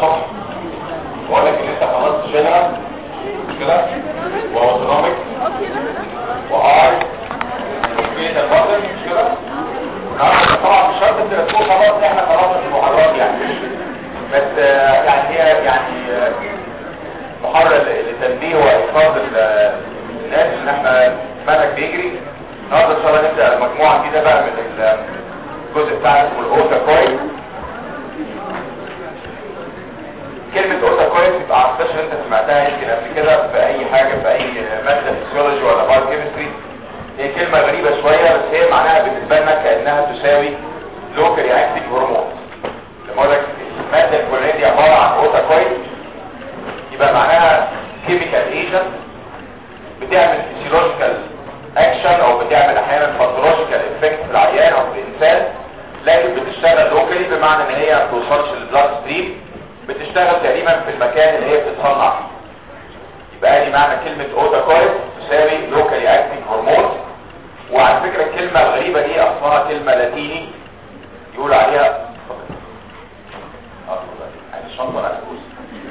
الصبح بقول لك ان انت خلصت جنرال مش كده واوتونوميك وار وكريت البطل مش كده النهارده طبعا مش شرط انت تكون خلاص احنا خلاص في المحاضرات يعني بس آه، يعني هي يعني آه، محاضرة لتنبيه وإيقاظ ال- الناس ان احنا المنهج بيجري النهارده ان شاء الله نبدأ مجموعة جديدة بقى من ال- الجزء بتاع اسمه الاوتا كويس كلمة اوتا كويس يبقى عارفاش ان انت سمعتها يمكن قبل كده في اي حاجة في اي مادة فيسيولوجي ولا بايو كيمستري هي كلمة غريبة شوية بس هي معناها بالنسبة لنا كأنها تساوي لوكال اكتيف هرمون لما اقول لك المادة الفلانية دي عبارة عن اوتا كويس يبقى معناها كيميكال ايجنت بتعمل فيسيولوجيكال اكشن او بتعمل احيانا باثولوجيكال افكت في العيان او في الانسان لكن بتشتغل لوكالي بمعنى ان هي ما بتوصلش للبلاد ستريم بتشتغل تقريبا في المكان اللي هي بتتصنع فيه يبقى دي معنى كلمة اوتا كويس تساوي لوكالي اكتنج هرمون وعلى فكرة الكلمة الغريبة دي اصلها كلمة لاتيني يقول عليها يعني الشنطة الأسكوز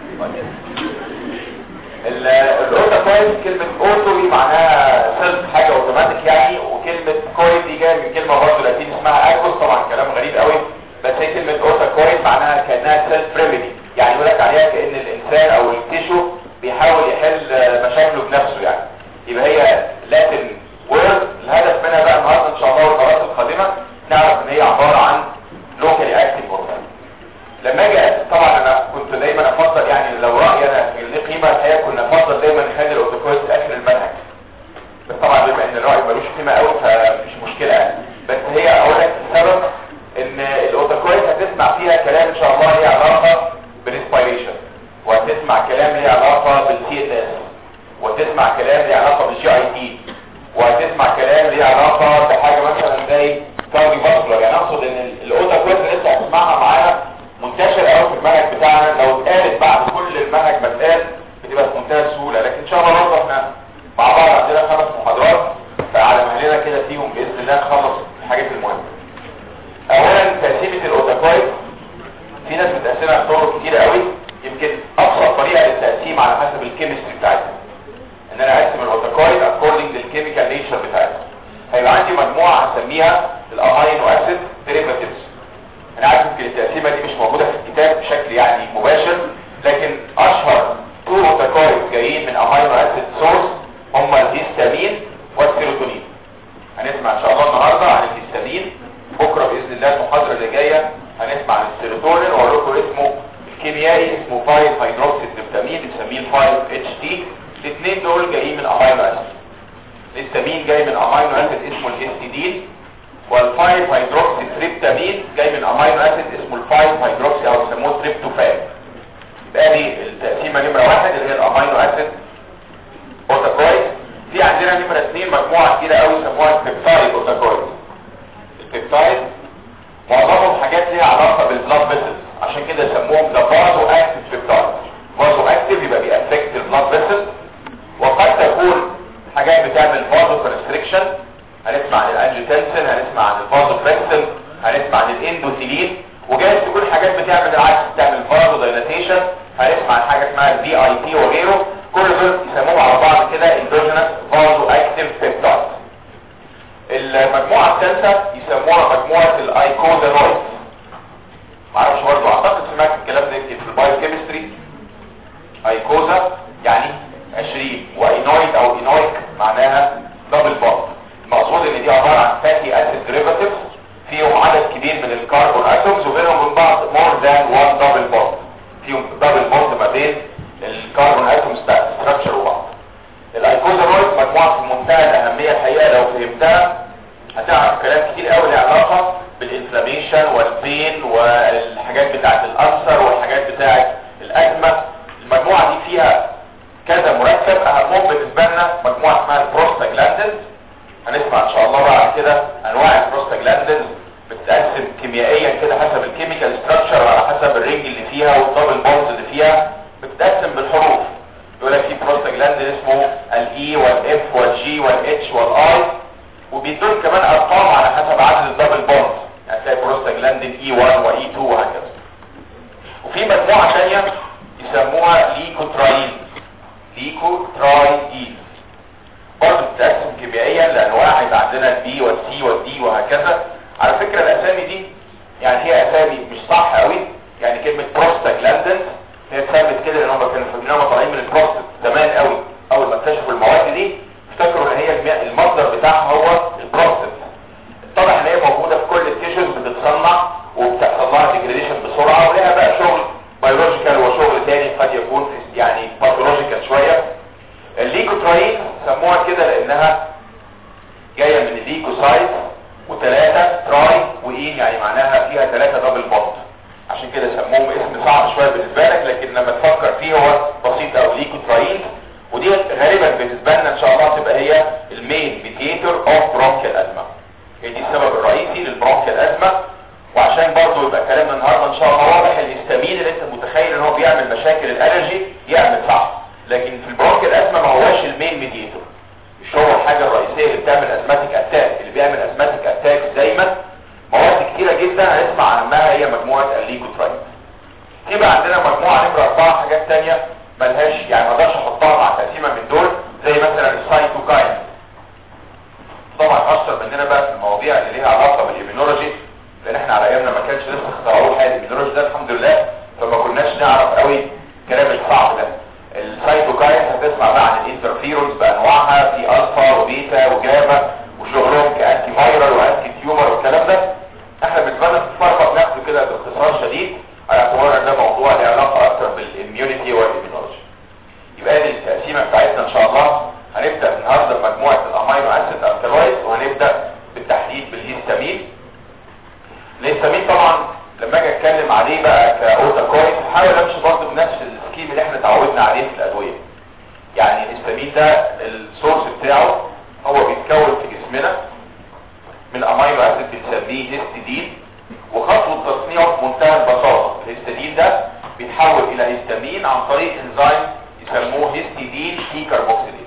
الاوتا كويس كلمة اوتو دي معناها سيلف حاجة اوتوماتيك يعني وكلمة كويس دي جاية من كلمة برضه لاتيني اسمها اكوس طبعا كلام غريب قوي بس هي كلمة اوتا كويس معناها كأنها سيلف ريميدي يعني يقول لك عليها كأن الانسان او التيشو بيحاول يحل مشاكله بنفسه يعني يبقى هي لاتن وورد الهدف منها بقى النهارده ان شاء الله والقرارات القادمة نعرف ان هي عبارة عن لوكالي اكتيف هرمون لما اجي طبعا انا كنت دايما افضل يعني لو رايي انا ليه قيمه الحقيقه كنا افضل دايما نخلي الاوتوكويس في اخر المنهج بس طبعا بما ان الراي ملوش قيمه قوي فمش مشكله يعني بس هي اقول لك السبب ان الاوتوكويس هتسمع فيها كلام ان شاء الله ليه علاقه بالانسبيريشن وهتسمع كلام ليه علاقه بالسي اس اس وهتسمع كلام ليه علاقه بالجي اي تي وهتسمع كلام ليه علاقه بحاجه مثلا زي كارديو فاسكولار يعني اقصد ان الاوتوكويس اللي لسه هتسمعها معانا منتشر قوي في المنهج بتاعنا لو اتقالت بعد كل المنهج ما اتقال بتبقى في منتهى السهوله لكن ان شاء الله برضه احنا مع بعض عندنا خمس محاضرات فعلى مهلنا كده فيهم باذن الله نخلص الحاجات المهمه. اولا تقسيمه الاوتاكويد في ناس بتقسمها بطرق كتير قوي يمكن ابسط طريقه للتقسيم على حسب الكيمستري بتاعتها. ان انا اقسم الاوتاكويد اكوردنج للكيميكال نيتشر بتاعتها. هيبقى عندي مجموعه هسميها الامينو اسيد ديريفاتيفز انا عارف يمكن التقسيمه دي مش موجوده في الكتاب بشكل يعني مباشر لكن اشهر تو اوتاكويد جايين من امينو اسيد سورس هم الهيستامين والسيروتونين هنسمع ان شاء الله النهارده عن الهيستامين بكره باذن الله المحاضره اللي جايه هنسمع عن السيروتونين واقول لكم اسمه الكيميائي اسمه 5 هيدروكسي تريبتامين بنسميه ال 5 اتش تي الاثنين دول جايين من امينو اسيد الهيستامين جاي من امينو اسيد اسمه الهيستidine والفايف هيدروكسي تريبتامين جاي من امينو اسيد اسمه الفايف هيدروكسي او يسموه تريبتوفان يبقى دي التقسيمه نمره واحد اللي هي الامينو اسيد اوتاكويد في عندنا نمره اثنين مجموعه كتيره قوي يسموها البيبتايد اوتاكويد البيبتايد معظمهم حاجات ليها علاقه بالبلاد فيسلز عشان كده يسموهم ذا فازو اكتيف بيبتايد فازو اكتيف يبقى بيأفكت البلاد فيسلز وقد تكون حاجات بتعمل فازو كونستريكشن هنسمع عن الانجيوتنسن هنسمع عن الفازوبريكسن هنسمع عن الاندوثيلين وجايز تكون حاجات بتعمل العكس بتعمل فازو دايلاتيشن هنسمع عن حاجه اسمها الفي اي بي وغيره كل دول يسموهم على بعض كده اندوجينس فازو اكتيف بيبتايد المجموعه الثالثه يسموها مجموعه الايكوزانويد معرفش برضه اعتقد سمعت الكلام ده يمكن في البايو كيمستري ايكوزا يعني 20 واينويد او اينويك معناها دبل بوند المقصود ان دي عبارة عن فاتي اسيد ديريفاتيفز فيهم عدد كبير من الكربون اتومز وبينهم وبين بعض مور ذان وان دبل بوند فيهم دبل بوند ما بين الكربون اتومز بتاعت ستراكشر وبعض الايكوزانويد مجموعه في منتهى الاهميه الحقيقه لو فهمتها هتعرف كلام كتير قوي له علاقه بالانفلاميشن والبين والحاجات بتاعت الالسر والحاجات بتاعت الازمه المجموعه دي فيها كذا مركب اهمهم بالنسبه لنا مجموعه اسمها البروستاجلاندز هنسمع ان شاء الله بعد كده انواع البروستاجلاندز بتتقسم كيميائيا كده حسب الكيميكال ستراكشر وعلى حسب الرينج اللي فيها والدبل بوندز اللي فيها بتتقسم بالحروف يقول لك في بروستاجلاند اسمه الاي والاف والجي والاتش والاي وبيدون كمان ارقام على حسب عدد الدبل بوند يعني تلاقي بروستاجلاند اي 1 واي 2 وهكذا وفي مجموعه ثانيه عشان كده سموهم اسم صعب شويه بالنسبه لك لكن لما تفكر فيه هو بسيط قوي ليكوتراينز ودي غالبا بالنسبه لنا ان شاء الله تبقى هي المين ميديتور اوف برونكيال ازمه هي دي السبب الرئيسي للبرونكيال ازمه وعشان برضه يبقى كلامنا النهارده ان شاء الله واضح الهستامين اللي انت متخيل ان هو بيعمل مشاكل الالرجي يعمل صح لكن في البرونكيال ازمه ما هواش المين ميديتور مش هو الحاجه الرئيسيه اللي بتعمل ازماتيك اتاك اللي بيعمل ازماتيك اتاك دايما مواد كتيره جدا هنسمع عنها هي مجموعه الليكوترايد يبقى عندنا مجموعه نمره اربعه حاجات ثانيه ملهاش يعني ما اقدرش احطها مع تقسيمه من دول زي مثلا السايتوكاين طبعا اشطر مننا بقى في المواضيع اللي ليها علاقه بالإيمينولوجي لان احنا على ايامنا ما كانش لسه اخترعوا حاجه الإيمينولوجي ده الحمد لله فما كناش نعرف قوي الكلام الصعب ده السايتوكاين هتسمع بقى عن الانترفيرونز بانواعها في الفا وبيتا وجاما وشغلهم كانتي فايرال وانتي تيومر والكلام ده احنا بالنسبه لنا فقط ناخده كده باختصار شديد على اعتبار ان ده موضوع له علاقه اكتر بالاميونيتي والاميونولوجي يبقى دي التقسيمه بتاعتنا ان شاء الله هنبدا النهارده بمجموعه الامينو اسيد الكالويد وهنبدا بالتحديد بالهيستامين الهيستامين طبعا لما اجي اتكلم عليه بقى كاوتاكويد هحاول امشي برضه بنفس السكيم اللي احنا اتعودنا عليه في الادويه يعني الهيستامين ده السورس بتاعه هو بيتكون في جسمنا من امينو اسيد بنسميه هيستidine وخطوه تصنيعه في منتهى البساطه الهيستidine ده بيتحول الى هيستامين عن طريق انزيم يسموه هيستidine دي كاربوكسيليز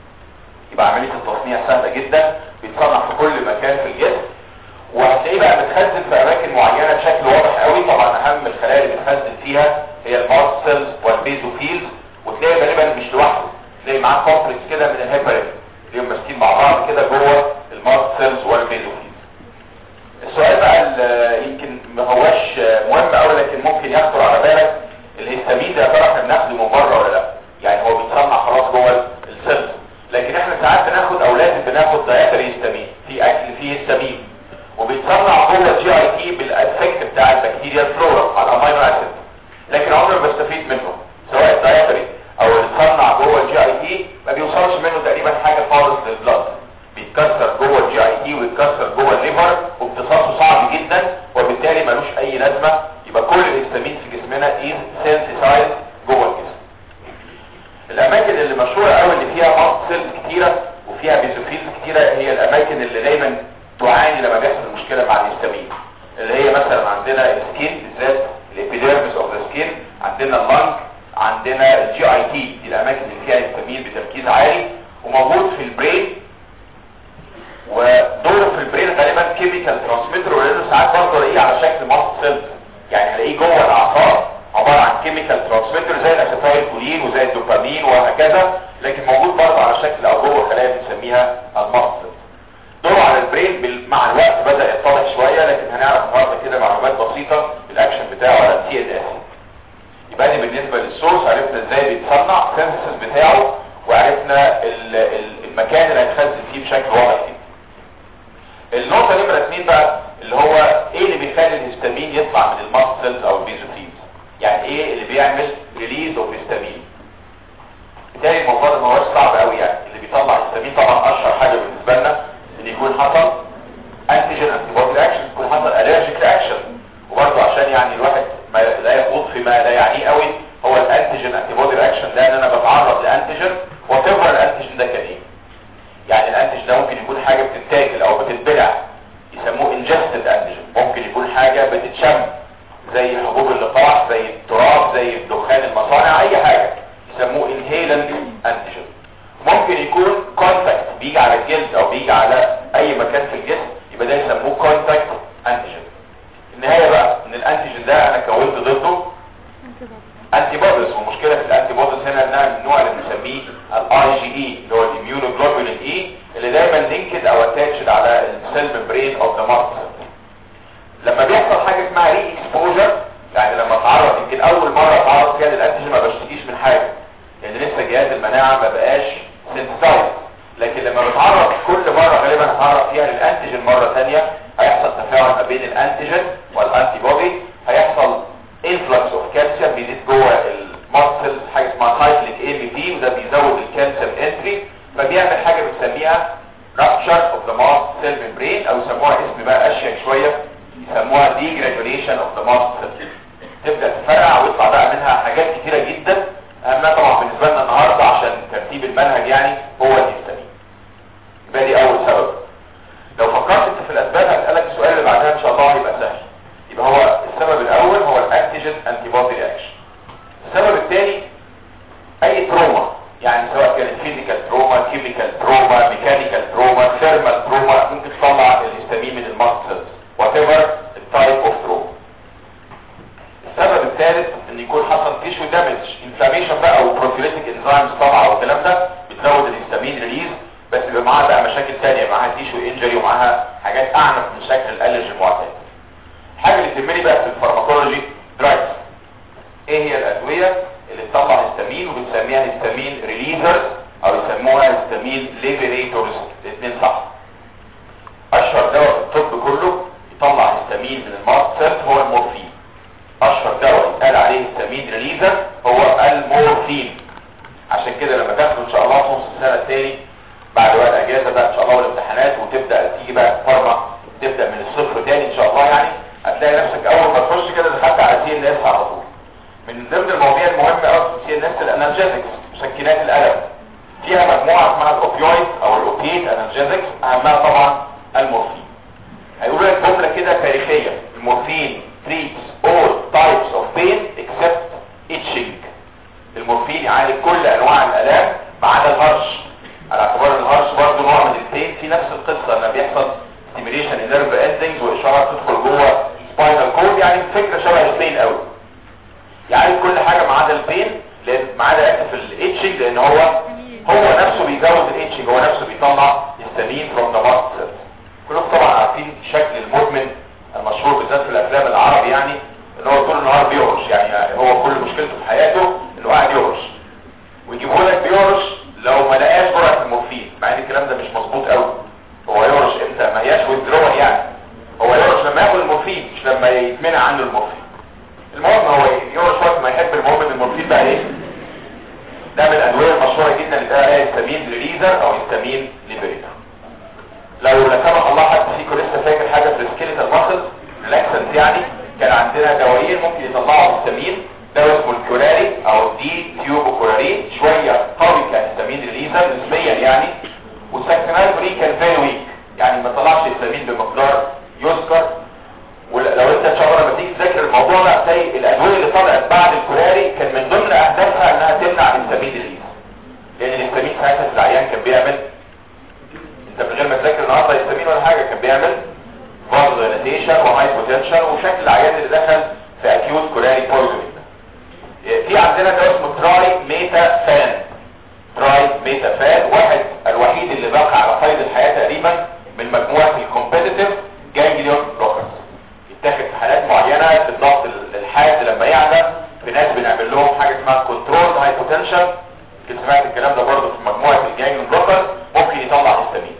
يبقى عمليه التصنيع سهله جدا بيتصنع في كل مكان في الجسم وهتلاقيه بقى متخزن في اماكن معينه بشكل واضح قوي طبعا اهم الخلايا اللي بتخزن فيها هي الماست سيلز والبيزوفيلز وتلاقي غالبا مش لوحده تلاقي معاه كومبلكس كده من الهيبرين اللي هم ماسكين مع بعض كده جوه الماست سيلز والبيزوفيلز السؤال بقى اللي يمكن ما هواش مهم قوي لكن ممكن يخطر على بالك الهستامين ده يا ترى احنا بناخده من بره ولا لا يعني هو بيتصنع خلاص جوه السيلز لكن احنا ساعات بناخد او لازم بناخد دايتري هستامين في اكل فيه هستامين وبيتصنع جوه الجي اي تي بالافكت بتاع البكتيريا الفلورا على الامينو اسيد لكن عمري ما بستفيد منه سواء الدايتري او اللي اتصنع جوه الجي اي تي ما بيوصلش منه تقريبا حاجه خالص للبلد بيتكسر جوه الجي اي تي ويتكسر جوه الليفر وامتصاصه صعب جدا وبالتالي ملوش اي لازمه يبقى كل الهستامين في جسمنا از سينثيسايز جوه الجسم الاماكن اللي مشهوره قوي اللي فيها ماست سيلز كتيره وفيها بيزوفيلز كتيره هي الاماكن اللي دايما تعاني لما بيحصل مشكله مع الهستامين اللي هي مثلا عندنا السكين بالذات الابيديرمس اوف ذا سكين عندنا اللنج عندنا الجي اي تي دي الاماكن اللي فيها هستامين بتركيز عالي وموجود في البرين ودوره في البرين غالبا كيميكال ترانسميتر ولانه ساعات برضه الاقيه على شكل ماست سيلز يعني هلاقيه جوه الاعصاب عباره عن كيميكال ترانسميتر زي الاسيتايل كولين وزي الدوبامين وهكذا لكن موجود برضه على شكل او جوه خلايا بنسميها الماست سيلز دوره على البرين بال- مع الوقت بدا يتضح شويه لكن هنعرف النهارده كده معلومات بسيطه الاكشن بتاعه على التي ان اس يبقى دي بالنسبه للسورس عرفنا ازاي بيتصنع السينثيسيس بتاعه وعرفنا ال- ال- المكان اللي هيتخزن فيه بشكل واضح جدا النقطه نمره اثنين بقى اللي هو ايه اللي بيخلي الهستامين يطلع من الماست سيلز او البيزوفيلز يعني ايه اللي بيعمل ريليز اوف هستامين بالتالي الموضوع ده ما هوش صعب قوي يعني اللي بيطلع هستامين طبعا اشهر حاجه بالنسبه لنا ان يكون حصل انتيجين انتي بودي رياكشن يكون حصل الرجيك رياكشن وبرضه عشان يعني الواحد ما لا يخوض فيما لا يعنيه قوي هو الانتيجين انتي بودي رياكشن ده ان انا بتعرض لانتيجين وتفر الانتيجين ده كان ايه يعني الانتيجين ده ممكن يكون حاجه بتتاكل او بتتبلع يسموه انجستد انتيجين ممكن يكون حاجه بتتشم زي حبوب اللقاح زي التراب زي دخان المصانع اي حاجه يسموه انهيلنت انتيجين ممكن يكون كونتاكت بيجي على الجلد او بيجي على اي مكان في الجسم يبقى ده يسموه كونتاكت انتيجين النهايه بقى ان الانتيجين ده انا كونت ضده انتي بوديز والمشكله في الانتي بوديز هنا انها من النوع اللي بنسميه الاي جي اي اللي هو الاميونوجلوبولين اي اللي دايما لينكد او اتاتشد على السيل ممبرين اوف ذا ماست لما بيحصل حاجه اسمها ري اكسبوجر يعني لما اتعرض يمكن اول مره اتعرض فيها للانتيجين ما بشتكيش من حاجه لان لسه جهاز المناعه ما بقاش سنسيتايز لكن لما بتعرض كل مره غالبا هتعرض فيها للانتيجين مره ثانيه هيحصل تفاعل ما بين الانتيجين والانتي بودي هيحصل انفلكس اوف كالسيوم بيزيد جوه الماسلز حاجه اسمها سايكليك اي بي تي وده بيزود الكالسيوم انتري فبيعمل حاجه بنسميها rupture of the mast cell membrane او يسموها اسم بقى اشيك شويه يسموها degranulation of the mast cell انتي بودي رياكشن السبب الثاني اي تروما يعني سواء كانت فيزيكال تروما كيميكال تروما ميكانيكال تروما ثيرمال تروما ممكن تطلع الهستامين من الماسل وات ايفر التايب اوف تروما السبب الثالث ان يكون حصل تيشو دامج انفلاميشن بقى او بروفيليتيك انزيمز طالعه والكلام ده بتزود الهستامين ريليز بس بيبقى معاها بقى مشاكل ثانيه معاها تيشو انجري ومعاها حاجات اعنف من شكل الالرجي المعتاد الحاجه اللي تهمني بقى في الفارماكولوجي درايفز ايه هي الادويه اللي بتطلع هستامين وبنسميها هستامين ريليزرز او يسموها هستامين ليبريتورز الاثنين صح اشهر دواء في الطب كله يطلع هستامين من الماست سيلز هو المورفين اشهر دواء يتقال عليه هستامين ريليزر هو المورفين عشان كده لما تاخدوا ان شاء الله في نص السنه الثاني بعد وقت اجازه بقى ان شاء الله والامتحانات وتبدا تيجي بقى فارما تبدا من الصفر تاني ان شاء الله يعني هتلاقي نفسك اول ما تخش كده دخلت على سي ان اس على طول من ضمن المواضيع المهمه قوي في سي ان اس الانالجيزكس مسكنات الالم فيها مجموعه اسمها الاوبيويد او الاوبيت انالجيزكس اهمها طبعا المورفين هيقولوا لك جمله كده تاريخيه المورفين treats all types of pain except itching المورفين يعالج كل انواع الالام ما عدا الهرش على اعتبار ان الهرش برضه نوع من البين في نفس القصه ان بيحصل stimulation النيرف اندنجز واشارات تدخل جوه سباينال كورد يعني فكره شبه البين قوي يعالج كل حاجه ما عدا البين لان ما عدا في الاتشنج لان هو هو نفسه بيزود الاتشنج هو نفسه بيطلع هيستامين فروم ذا ماست كلكم طبعا عارفين شكل المدمن المشهور بالذات في الافلام العربي يعني ان هو طول النهار بيهرش يعني هو كل مشكلته في حياته انه قاعد يهرش ويجيبوا لك بيهرش لو ما لقاش جرعه المورفين مع ان الكلام ده مش مظبوط قوي هو يهرش امتى ما هياش ويدرول يعني هو يهرش لما ياخد المورفين مش لما يتمنع عنه المورفين المهم هو يهرش وقت ما يحب المهم ان المورفين بقى ايه ده من الادويه المشهوره جدا اللي بقى هيستامين ريليزر او هيستامين ليبريتور لو لا سمح الله حد فيكم لسه فاكر حاجه في السكيلتال ماسل ريلاكسنت يعني كان عندنا دوايين ممكن يطلعوا هيستامين دواء اسمه الكوراري او دي تيوب كوراري شويه قوي كهيستامين ريليزر نسبيا يعني والساكسينايبري كان فيري ويك يعني ما طلعش هيستامين بمقدار يذكر ولو انت ان شاء الله لما تيجي تذاكر الموضوع ده هتلاقي الادويه اللي طلعت بعد الكوراري كان من ضمن اهدافها انها تمنع الهيستامين ريليز لان الهيستامين ساعتها في العيان كان بيعمل انت من غير ما تذاكر النهارده هيستامين ولا حاجه كان بيعمل فاز ديلاتيشن وهايبوتنشن وشكل العيان اللي دخل في اكيوت كوراري بويزنينج في عندنا ده اسمه تراي ميتا فان تراي ميتا فان واحد الوحيد اللي باقي على قيد الحياه تقريبا من مجموعه الكومبيتيتيف جانجليون بلوكرز يتاخد في حالات معينه بالضغط الحاد لما يعلى في ناس بنعمل لهم حاجه اسمها كنترول هايبوتنشن كنت سمعت الكلام ده برضه في مجموعه الجانجليون بلوكرز ممكن يطلع هيستامين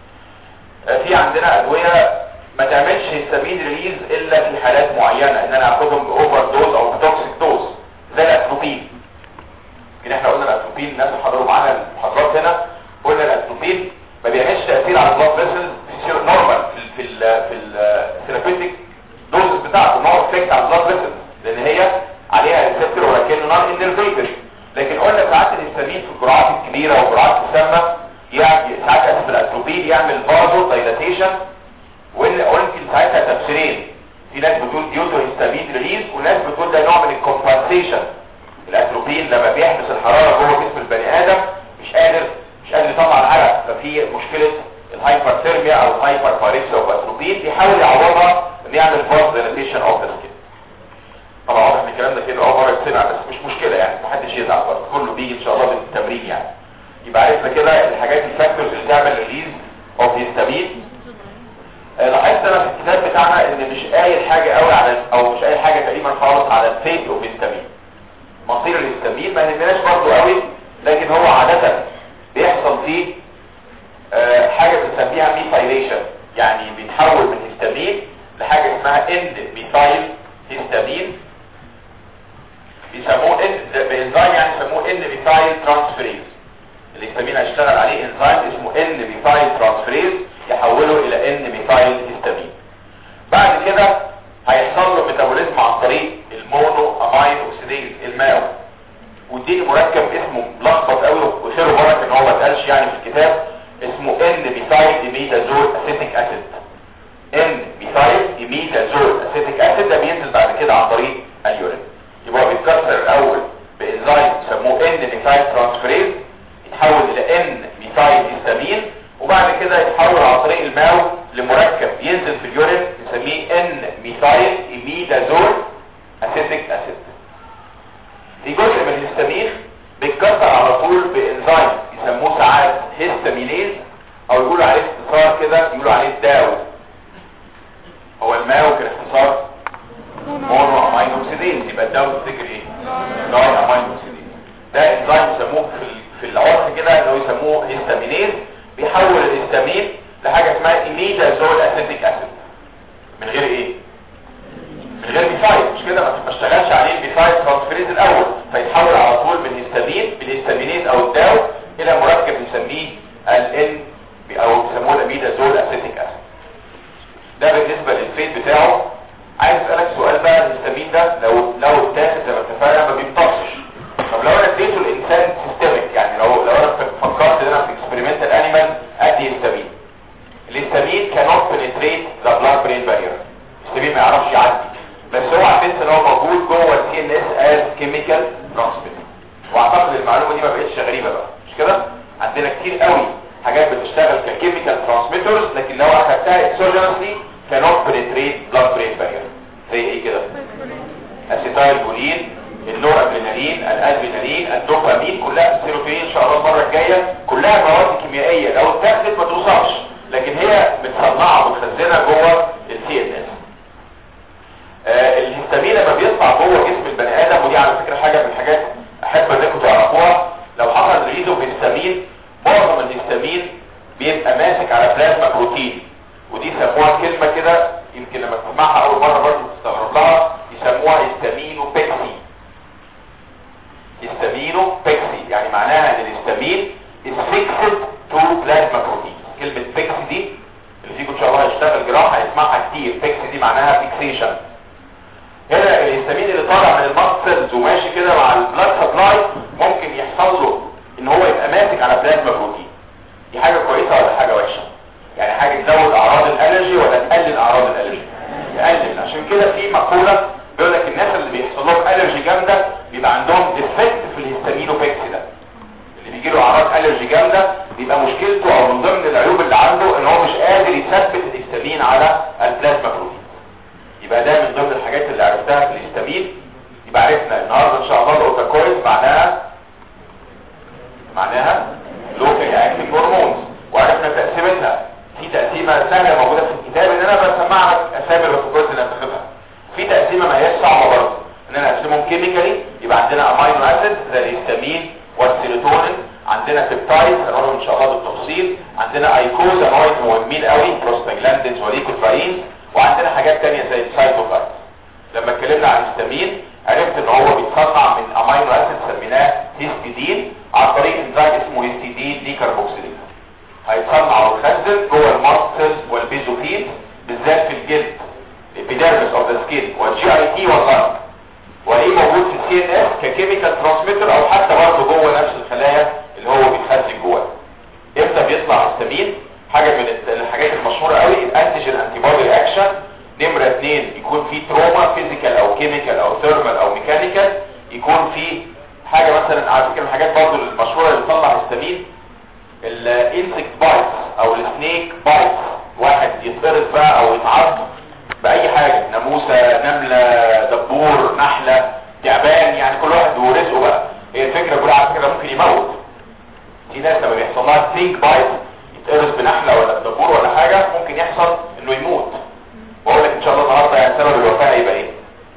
في عندنا ادويه ما تعملش هيستامين ريليز الا في حالات معينه ان انا اخدهم باوفر دوز او بتوكسيك دوز زي الاتروبين يمكن احنا قلنا الاتروبين الناس اللي حضروا معانا المحاضرات هنا قلنا الاتروبين ما بيعملش تاثير على البلاد فيسلز في نورمال في ال في ال في الثيرابيوتيك دوز بتاعته نوع افكت على البلاد فيسلز لان هي عليها ريسبتور ولكنه نون انرفيتد لكن قلنا ساعات الهستامين في الجرعات الكبيره والجرعات السامه يعني ساعات اسف الاتروبين يعمل فازو دايلاتيشن ويمكن ساعتها تفسيرين في ناس بتقول ديوتو هيستامين ريليز وناس بتقول ده نوع من الكومبنسيشن الاتروبين لما بيحبس الحراره جوه جسم البني ادم مش قادر مش قادر يطلع العرق ففي مشكله الهايبرثيرميا او الهايبر باريكسيا او الاتروبين بيحاول يعوضها ان يعمل فاز دايلاتيشن اوف ذا سكين طبعا واضح ان الكلام ده كده اول مره يتسمع بس مش مشكله يعني محدش يزعل برضه كله بيجي ان شاء الله بالتمرين يعني يبقى عرفنا كده الحاجات الفاكتورز اللي تعمل ريليز اوف هيستامين لاحظت انا في الكتاب بتاعنا ان مش قايل حاجه قوي على او مش قايل حاجه تقريبا خالص على الفيت اوف هيستامين مصير الهيستامين ما يهمناش برضه قوي لكن هو عاده بيحصل فيه آه حاجه بنسميها ميثايليشن يعني بيتحول من هيستامين لحاجه اسمها اند ميثايل هيستامين بيسموه اند بانزيم يعني يسموه اند ميثايل ترانسفيريز الهيستامين هيشتغل عليه انزيم اسمه ان ميثايل ترانسفيريز يحوله الى ان ميثايل هيستامين بعد كده هيحصل له ميتابوليزم عن طريق المونو امين اوكسيديز الماو ودي مركب اسمه ملخبط قوي وخيره بركه ان هو ما اتقالش يعني في الكتاب اسمه ان ميثايل ايميدازول اسيتيك اسيد ان ميثايل ايميدازول اسيتيك اسيد ده بينزل بعد كده عن طريق اليورين اوكسيديز يبقى الدواء تفتكر ايه نوع امينو اوكسيديز ده انزيم يسموه في ال- في العرف كده اللي هو يسموه هيستامينيز بيحول الهيستامين لحاجه اسمها ايميدازول اسيتيك اسيد من غير ايه من غير بيفايد مش كده ما ما اشتغلش عليه البيفايد ترانسفيريز الاول فيتحول على طول من هيستامين بالهيستامينيز او الداو الى مركب نسميه الان او بيسموه الاميدازول اسيتيك اسيد ده بالنسبه للفيد بتاعه عايز اسالك سؤال بقى الهيستامين ده لو لو اتاخد زي ما اتفقنا ما بيمتصش طب لو انا اديته الانسان سيستميك يعني لو لو انا فكرت ان انا في اكسبيرمنتال انيمال ادي هيستامين الهيستامين cannot penetrate the blood brain barrier الهيستامين ما يعرفش يعدي بس هو عارفين ان هو موجود جوه السي ان اس از كيميكال ترانسميتر واعتقد المعلومه دي ما بقتش غريبه بقى مش كده عندنا كتير قوي حاجات بتشتغل ككيميكال ترانسميترز لكن لو اخدتها اكسوجينسلي cannot penetrate blood brain barrier زي ايه كده اسيتايل كولين النور ادرينالين الادرينالين الدوبامين كلها السيروتونين ان شاء الله المره الجايه كلها مواد كيميائيه لو اتاخدت ما توصلش لكن هي متصنعه ومتخزنه جوه السي ان اس الهستامين لما بيطلع جوه جسم البني ادم ودي على فكره حاجه من الحاجات احب انكم تعرفوها لو حصل ريليز اوف هستامين معظم الهستامين بيبقى ماسك على بلازما بروتين ودي سموها كلمه كده يمكن لما تسمعها اول مره برضه تستغرب لها يسموها هستامينو بيكسي هستامينو بيكسي يعني معناها ان الهستامين is fixed to plasma protein كلمه بيكسي دي اللي فيكم ان شاء الله هيشتغل جراحه هيسمعها كتير بيكسي دي معناها فيكسيشن هنا الهستامين اللي طالع من الماسلز وماشي كده مع البلاد سبلاي ممكن يحصل له ان هو يبقى ماسك على بلازما بروتين دي حاجه كويسه ولا حاجه وحشه يعني حاجه تزود اعراض الالرجي ولا تقلل اعراض الالرجي تقلل عشان كده في مقوله بيقول لك الناس اللي بيحصل لهم الرجي جامده بيبقى عندهم ديفكت في الهستامينوبيكسي ده اللي بيجي له اعراض الرجي جامده بيبقى مشكلته او من ضمن العيوب اللي عنده ان هو مش قادر يثبت الهستامين على البلازما بروتين يبقى ده من ضمن الحاجات اللي عرفتها في الهستامين يبقى عرفنا النهارده ان شاء الله الاوتاكويد معناها معناها لوكال اكتيف هرمونز وعرفنا تقسيمتها في تقسيمه سهله موجوده في الكتاب ان انا بسمع لك اسامي الاوتاكويد اللي هتاخدها في تقسيمه ما هياش صعبه برضه ان انا اقسمهم كيميكالي يبقى عندنا امينو اسيد زي الهستامين والسيروتونين عندنا بيبتايد هنقولهم ان شاء الله بالتفصيل عندنا ايكوز امويد مهمين قوي بروستاجلاندينز وليكوتراينز وعندنا حاجات تانية زي السايتوكاين لما اتكلمنا عن الهستامين عرفت ان هو بيتصنع من امينو اسيد سميناه هيستidine عن طريق انزيم اسمه هيستidine ديكربوكسيليز هيتصنع ويتخزن جوه المارسلز والبيزوفيل بالذات في الجلد الابيديرمس اوف ذا سكين والجي اي تي واللنج وليه موجود في السي ان اس ككيميكال ترانسميتر او حتى برضه جوه نفس الخلايا اللي هو بيتخزن جواه امتى بيطلع هستامين حاجه من الحاجات المشهوره قوي الانتيجين انتي بودي رياكشن نمره اثنين يكون في تروما فيزيكال او كيميكال او ثيرمال او ميكانيكال يكون في حاجه مثلا على فكره من الحاجات برضه المشهوره اللي بتطلع هستامين الانسكت بايتس او السنيك بايتس واحد يتضرب بقى او يتعض باي حاجه ناموسه نمله دبور نحله تعبان يعني كل واحد ورزقه بقى هي الفكره كلها على فكره ممكن يموت في ناس لما بيحصل لها سنيك بايت يتقرص بنحله ولا بدبور ولا حاجه ممكن يحصل انه يموت واقول لك ان شاء الله النهارده يعني سبب الوفاه هيبقى ايه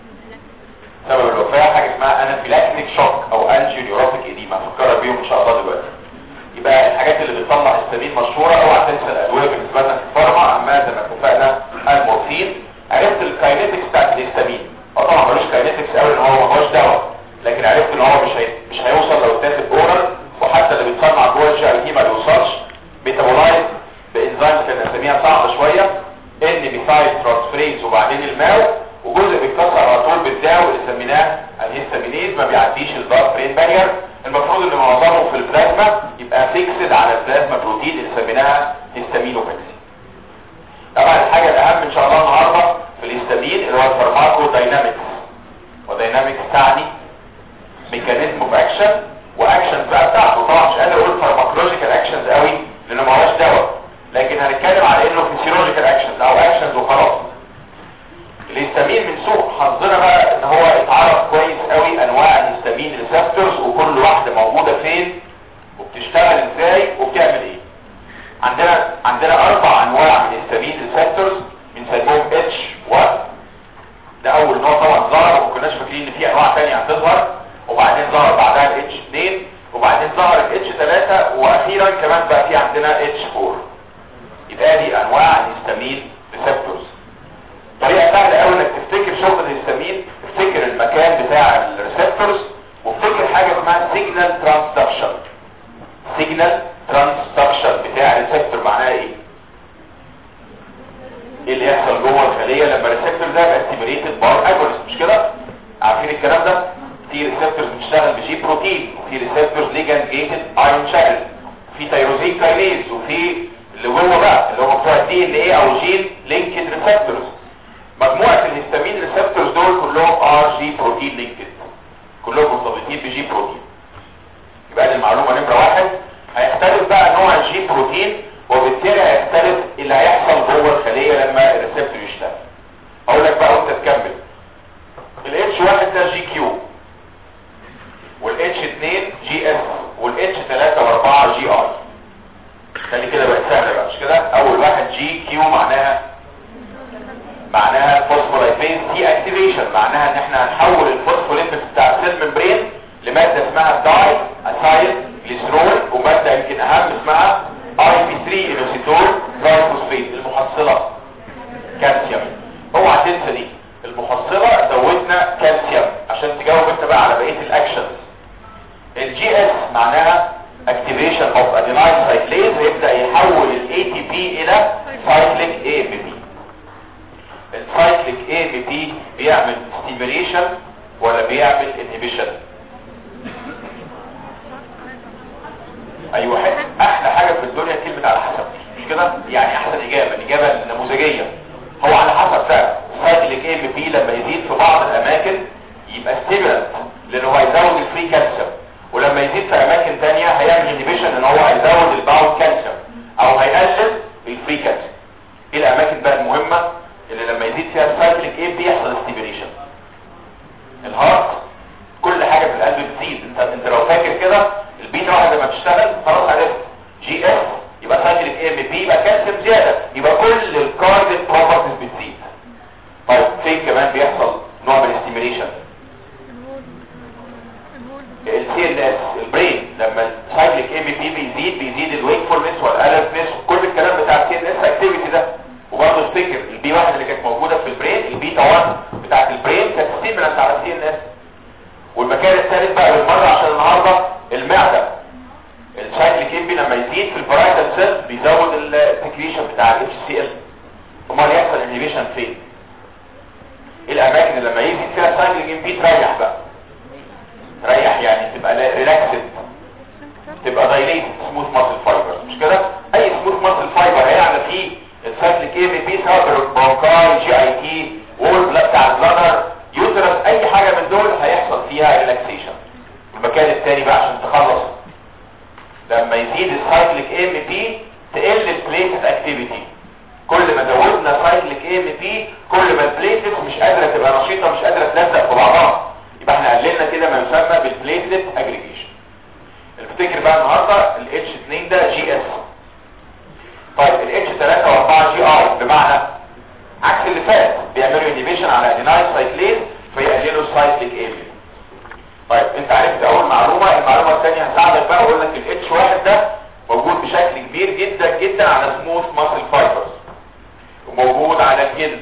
سبب الوفاه حاجه اسمها انافيلاكتيك شوك او انجيوروتيك ايديما هفكرك بيهم ان شاء الله دلوقتي يبقى الحاجات اللي بتطلع هستامين مشهوره اوعى تنسى الادويه بالنسبه لنا في الفارما اما زي ما اتفقنا المورفين عرفت الكاينيتكس بتاعت الهستامين اه طبعا ملوش كاينيتكس قوي ان هو ما هوش دواء لكن عرفت ان هو مش هي... مش هيوصل لو اتاخد اورال وحتى اللي بيتصنع جوه الجي اي تي ما بيوصلش ميتابولايز بانزيم كان نسميها صعبه شويه ان بيسايد ترانسفريز وبعدين الماو وجزء بيتكسر على طول بالداو اللي سميناه الهستامينيز ما بيعديش البلاد برين بارير المفروض ان معظمه في البلازما يبقى فيكسد على البلازما بروتين اللي سميناها هيستامينوبكسي طبعا الحاجه الاهم ان شاء الله النهارده في الهستامين اللي هو الفارماكو داينامكس وداينامكس تعني ميكانيزم اوف اكشن واكشنز بقى بتاعته طبعا مش قادر اقول فارماكولوجيكال اكشنز قوي لانه ما هوش دواء لكن هنتكلم على انه فيسيولوجيكال اكشنز او اكشنز وخلاص الهستامين من سوء حظنا بقى ان هو اتعرف كويس قوي انواع الهستامين ريسبتورز وكل واحده موجوده فين وبتشتغل ازاي وبتعمل ايه عندنا عندنا اربع انواع من الهستامين ريسبتورز بنسميهم اتش 1 ده اول نوع طبعا ظهر وما كناش فاكرين فاكرين ان في انواع تانية هتظهر وبعدين ظهر بعدها ال H2 وبعدين ظهر ال H3 واخيرا كمان بقى في عندنا H4 يبقى دي انواع الهستامين ريسبتورز طريقه سهله قوي انك تفتكر شغل الهستامين تفتكر المكان بتاع الريسبتورز وافتكر حاجه اسمها سيجنال ترانسدكشن سيجنال ترانسدكشن بتاع الريسبتور معناها ايه ايه اللي يحصل جوه الخليه لما الريسبتور ده يبقى ستيميليتد بار اجونست مش كده عارفين الكلام ده في ريسبتورز بتشتغل بجي بروتين وفي ريسبتورز ليجاند جيتد ايون شانل في تيروزين كاينيز وفي اللي جوه بقى اللي هم بتوع الدي ان ايه او جين لينكد ريسبتورز مجموعه الهستامين ريسبتورز دول كلهم ار جي بروتين لينكد كلهم مرتبطين بجي بروتين يبقى دي المعلومه نمره واحد هيختلف بقى نوع الجي بروتين وبالتالي هيختلف اللي هيحصل جوه الخليه لما الريسبتور يشتغل اقول لك بقى وانت تكمل الاتش واحد ده جي كيو والاتش 2 جي اس والاتش 3 و4 جي ار خلي كده بقت سهله بقى مش كده اول واحد جي كيو معناها معناها فوسفولايبيز دي اكتيفيشن معناها ان احنا هنحول الفوسفوليبيد بتاع السيل ممبرين لماده اسمها داي اسايل جليسرول وماده يمكن اهم اسمها اي بي 3 انوسيتول ترايفوسفيت المحصله كالسيوم اوعى تنسى دي المحصله زودنا كالسيوم عشان تجاوب انت بقى على بقيه الاكشنز الجي اس معناها اكتيفيشن اوف ادينايل سايكليز هيبدا يحول الاي تي بي الى سايكليك اي بي بي السايكليك اي بي بي بيعمل ستيميليشن ولا بيعمل انهبيشن ايوه حاجة. احلى حاجه في الدنيا كلمه على حسب مش كده يعني احسن اجابه الاجابه النموذجيه هو على حسب فعلا السايكليك اي بي بي لما يزيد في بعض الاماكن يبقى ستيمولانت لانه هو هيزود الفري كالسيوم ولما يزيد في اماكن تانية هيعمل انهبيشن ان هو هيزود الباوند كالسيوم او هيقلل الفري كالسيوم ايه الاماكن بقى المهمه اللي لما يزيد فيها السايكليك اي بيحصل ستيميليشن الهارت كل حاجه في القلب بتزيد انت انت لو فاكر كده البيتا واحده لما تشتغل خلاص عرفت جي اس يبقى سايكليك اي ام بي يبقى كالسيوم زياده يبقى كل الكارديك بروبرتيز بتزيد طيب فين كمان بيحصل نوع من الاستيميليشن السي ال اس البرين لما السايكليك ام بي بيزيد بيزيد الويكفولنس والالرتنس كل الكلام بتاع السي ال اس اكتيفيتي ده وبرضه افتكر البي واحد اللي كانت موجوده في البرين البيتا 1 بتاعت البرين كانت ستيمولانت على السي ال اس والمكان الثالث بقى بالمره عشان النهارده المعده السايكليك ام بي لما يزيد في البرايتال سيل بيزود التكريشن بتاع الاتش سي ال امال يحصل انهبيشن فين ايه الاماكن اللي لما يزيد فيها السايكليك ام بي تريح بقى تريح يعني تبقى ريلاكسد تبقى دايليت سموث ماسل فايبر مش كده اي سموث ماسل فايبر هيعلى فيه السايكليك ام بي سواء برونكاي جي اي تي وول بتاع البلادر يوترس اي حاجه من دول هيحصل فيها ريلاكسيشن المكان الثاني بقى عشان تخلص لما يزيد السايكليك ام بي تقل البليتس اكتيفيتي كل ما زودنا سايكليك ام بي كل ما البليتس مش قادره تبقى نشيطه مش قادره تلزق في بعضها يبقى احنا قللنا كده ما يسمى بالبليتلت اجريجيشن افتكر بقى النهارده الاتش 2 ده جي اس طيب الاتش 3 و4 جي ار بمعنى عكس اللي فات بيعملوا انهبيشن على ادينايل سايكليز فيقللوا السايكليك ام طيب انت عرفت اول معلومه المعلومه الثانيه هساعدك بقى اقول لك الاتش واحد ده موجود بشكل كبير جدا جدا على سموث ماسل فايبرز وموجود على الجلد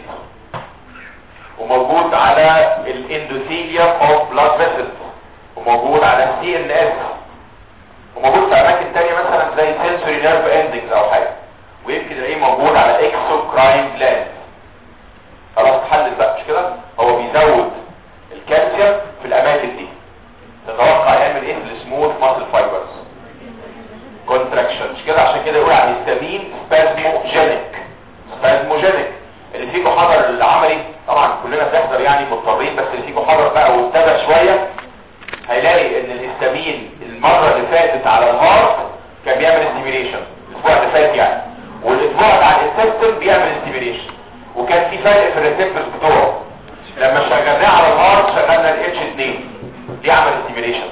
وموجود على الاندوثيليوم اوف بلاد فيسلز وموجود على السي ان اس وموجود في اماكن تانية مثلا زي سنسوري نيرف اندكس او حاجه ويمكن تلاقيه موجود على اكسوكراين جلاند خلاص اتحلل بقى مش كده هو بيزود الكالسيوم في الاماكن دي تتوقع يعمل ايه في السموث ماسل فايبرز كونتراكشن مش كده عشان كده يقول على الهستامين سبازموجينيك سبازموجينيك اللي فيكم حضر العملي طبعا كلنا بنحضر يعني مضطرين بس اللي فيكم حضر بقى واتبع شويه هيلاقي ان الهستامين المره اللي فاتت على الهارت كان بيعمل ستيميليشن الاسبوع اللي فات يعني والاسبوع بتاع الانتستين بيعمل ستيميليشن وكان في فرق في الريسبتورز بتوعه لما شغلناه على الهارت شغلنا الاتش 2 دي عمل ستيميليشن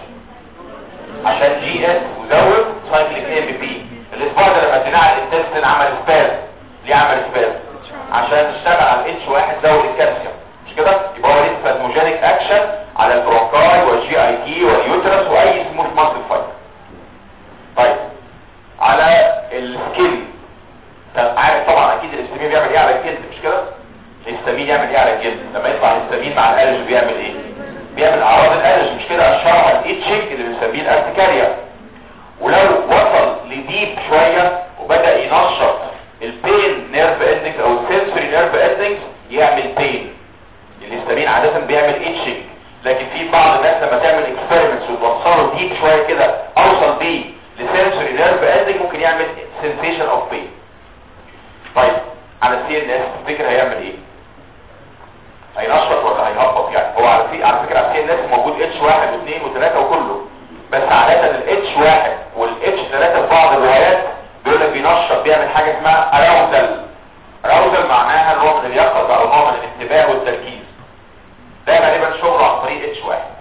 عشان جي اس وزود سايكليك ام بي الاسبوع ده لما اديناه على الانتستين عمل سباز ليه عمل سباز عشان اشتغل على الاتش واحد زود الكالسيوم مش كده يبقى هو ليه سبازموجينيك اكشن على البرونكاي والجي اي تي واليوترس واي سموث ماسل فايبر طيب على السكين عارف طبعا اكيد الاستامين بيعمل ايه على الجلد مش كده الاستامين يعمل ايه على الجلد لما يطلع الاستامين مع الالرج بيعمل ايه بيعمل اعراض الالرج مش كده اشهرها الايتشنج اللي بنسميه الارتكاريا ولو وصل لديب شويه وبدا ينشط البين نيرف اندنج او السنسوري نيرف اندنج يعمل بين الاستامين عاده بيعمل ايتشنج لكن في بعض الناس لما تعمل اكسبيرمنتس وتوصله ديب شويه كده اوصل بيه لسنسوري نيرف اندنج ممكن يعمل سنسيشن اوف بين طيب على السي ان اس تفتكر هيعمل ايه هينشط ولا هيهبط يعني هو على في على فكره على السي ان اس موجود اتش 1 و2 و3 وكله بس عاده الاتش 1 والاتش 3 في بعض الروايات بيقول لك بينشط بيعمل حاجه اسمها اراوزل اراوزل معناها نوع من اليقظه او نوع من الانتباه والتركيز ده غالبا شغله عن طريق اتش 1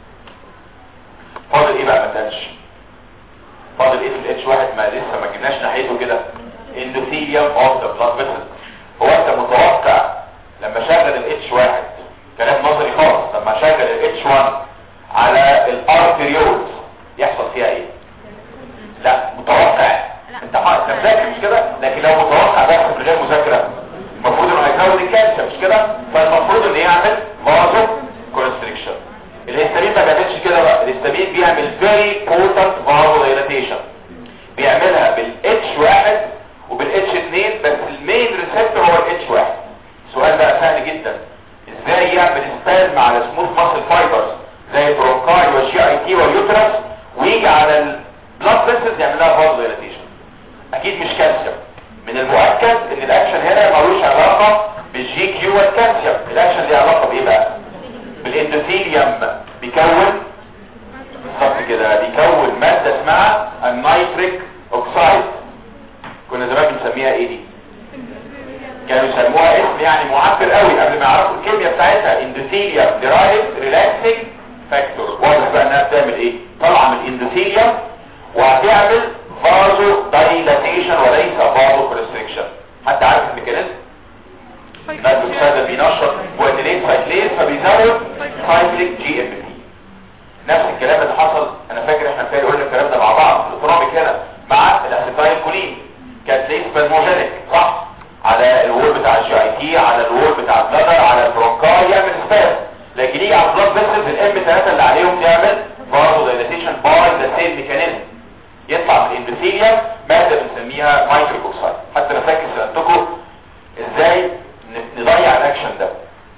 فاضل ايه بقى ما تنش فاضل ايه في الاتش 1 ما لسه ما جبناش ناحيته كده endothelium of the blood vessel هو انت متوقع لما شغل الاتش 1 كلام نظري خالص لما شغل الاتش 1 على الارتريولز يحصل فيها ايه لا متوقع انت انت مذاكر مش كده لكن لو متوقع ده من غير مذاكره المفروض انه هيزود الكالسيوم مش كده فالمفروض انه يعمل فازو كونستريكشن الهستامين ما بيعملش كده بقى الهستامين بيعمل very potent vasodilatation بيعملها بالاتش 1 وبالاتش 2 بس المين ريسبتور هو الاتش 1 السؤال بقى سهل جدا ازاي يعمل سبازم على سموث ماسل فايبرز زي البرونكاي والجي اي تي واليوترس ويجي على البلاد فيسلز يعمل لها فازوديلاتيشن اكيد مش كالسيوم من المؤكد ان الاكشن هنا ملوش علاقه بالجي كيو والكالسيوم الاكشن ليه علاقه بايه بقى بالاندوثيليوم بيكون بالظبط كده بيكون ماده اسمها النيتريك اوكسايد كنا زمان بنسميها ايه دي كانوا يسموها اسم يعني معبر قوي قبل ما يعرفوا الكيمياء بتاعتها اندوثيليوم درايف ريلاكسنج فاكتور واضح بقى انها بتعمل ايه طالعه من الاندوثيليوم وهتعمل فازو دايلاتيشن وليس فازو كونستريكشن حد عارف الميكانيزم النيتروكسيد بينشط بوتيلين سايكليز فبيزود سايكليك جي ام بي نفس الكلام اللي حصل انا فاكر احنا بتاعي قلنا الكلام ده مع بعض في الاوتونوميك هنا مع الاسيتايل كولين كانت ليه سبازموجينيك صح على الوول بتاع الجي اي تي على الوول بتاع البلادر على البرونكاي يعمل سباز لكن يجي على البلاد فيسلز الام 3 اللي عليهم تعمل فازو دايلاتيشن باي ذا سيم ميكانيزم يطلع من الاندوثيليوم ماده بنسميها نيتريك اوكسايد حتى انا فاكر سالتكم ازاي نضيع الاكشن ده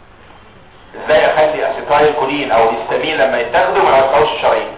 ازاي اخلي اسيتايل كولين او الهستامين لما يتاخدوا ما يوسعوش الشرايين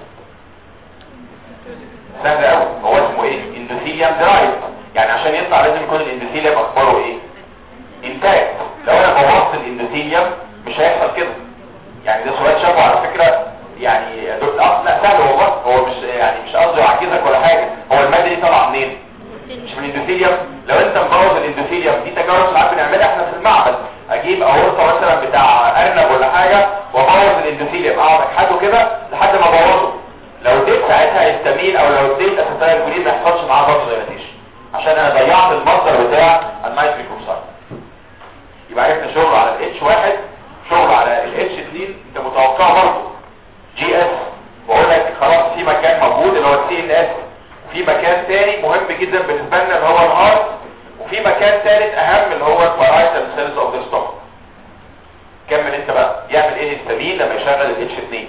سهل قوي هو اسمه ايه اندوثيليوم درايف يعني عشان يطلع لازم يكون الاندوثيليوم اخباره ايه انتاج لو انا بوظت الاندوثيليوم مش هيحصل كده يعني ده سؤال شافه على فكره يعني دكتور اه لا سهل والله هو مش يعني مش قصدي يعجزك ولا حاجه هو الماده دي طالعه منين مش من الاندوثيليوم لو انت مبوظ الاندوثيليوم دي تجارب ساعات بنعملها احنا في المعمل اجيب اورطه مثلا بتاع ارنب ولا حاجه وابوظ الاندوثيليوم اقعد اكحته كده لحد ما ابوظه لو اديت ساعتها استامين او لو اديت اسيتايل كولين ما يحصلش معاه برضه دايلاتيشن عشان انا ضيعت المصدر بتاع النيتريك اوكسايد يبقى عرفنا شغل على الاتش واحد شغل على الاتش 2 انت متوقع برضه جي اس بقول لك خلاص في مكان موجود اللي هو السي ان اس في مكان تاني مهم جدا بالنسبه لنا اللي هو الهارت وفي مكان ثالث اهم اللي هو البارايتال سيلز اوف ذا ستومك كمل انت بقى يعمل ايه الهستامين لما يشغل الاتش 2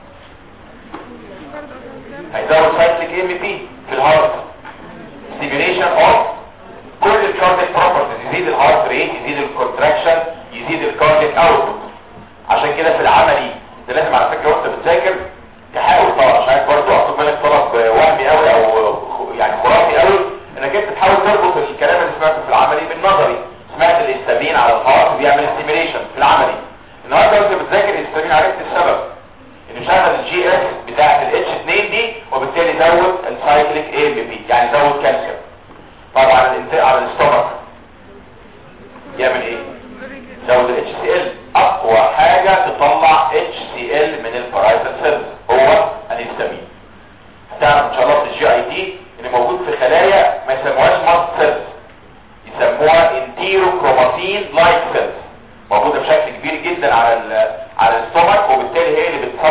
هيزود سايكليك ام بي في الهارت ستيميوليشن اوف كل الكارديك بروبرتيز يزيد الهارت ريت يزيد الكونتراكشن يزيد الكارديك اوتبوت عشان كده في العملي ده لازم على فكره وانت بتذاكر تحاول طبعا مش عايز برضه اخد بالك طلب وهمي قوي او يعني خرافي قوي انك انت تحاول تربط الكلام اللي سمعته في العملي بالنظري سمعت الاستامين على الهارت بيعمل ستيميوليشن في العملي النهارده وانت بتذاكر الاستامين عرفت السبب انه شغل الجي اس بتاعه الاتش 2 دي وبالتالي زود السايكليك اي ام بي يعني زود كالسيوم طبعا على الانتاء على الاستومك يعمل ايه زود الاتش سي ال اقوى حاجه تطلع اتش سي ال من البارايتال سيلز هو الهستامين هتعرف ان شاء الله في الجي اي تي ان موجود في خلايا ما يسموهاش ماست سيلز يسموها انتيرو كروماتين لايك سيلز موجوده بشكل كبير جدا على ال على الاستومك وبالتالي هي اللي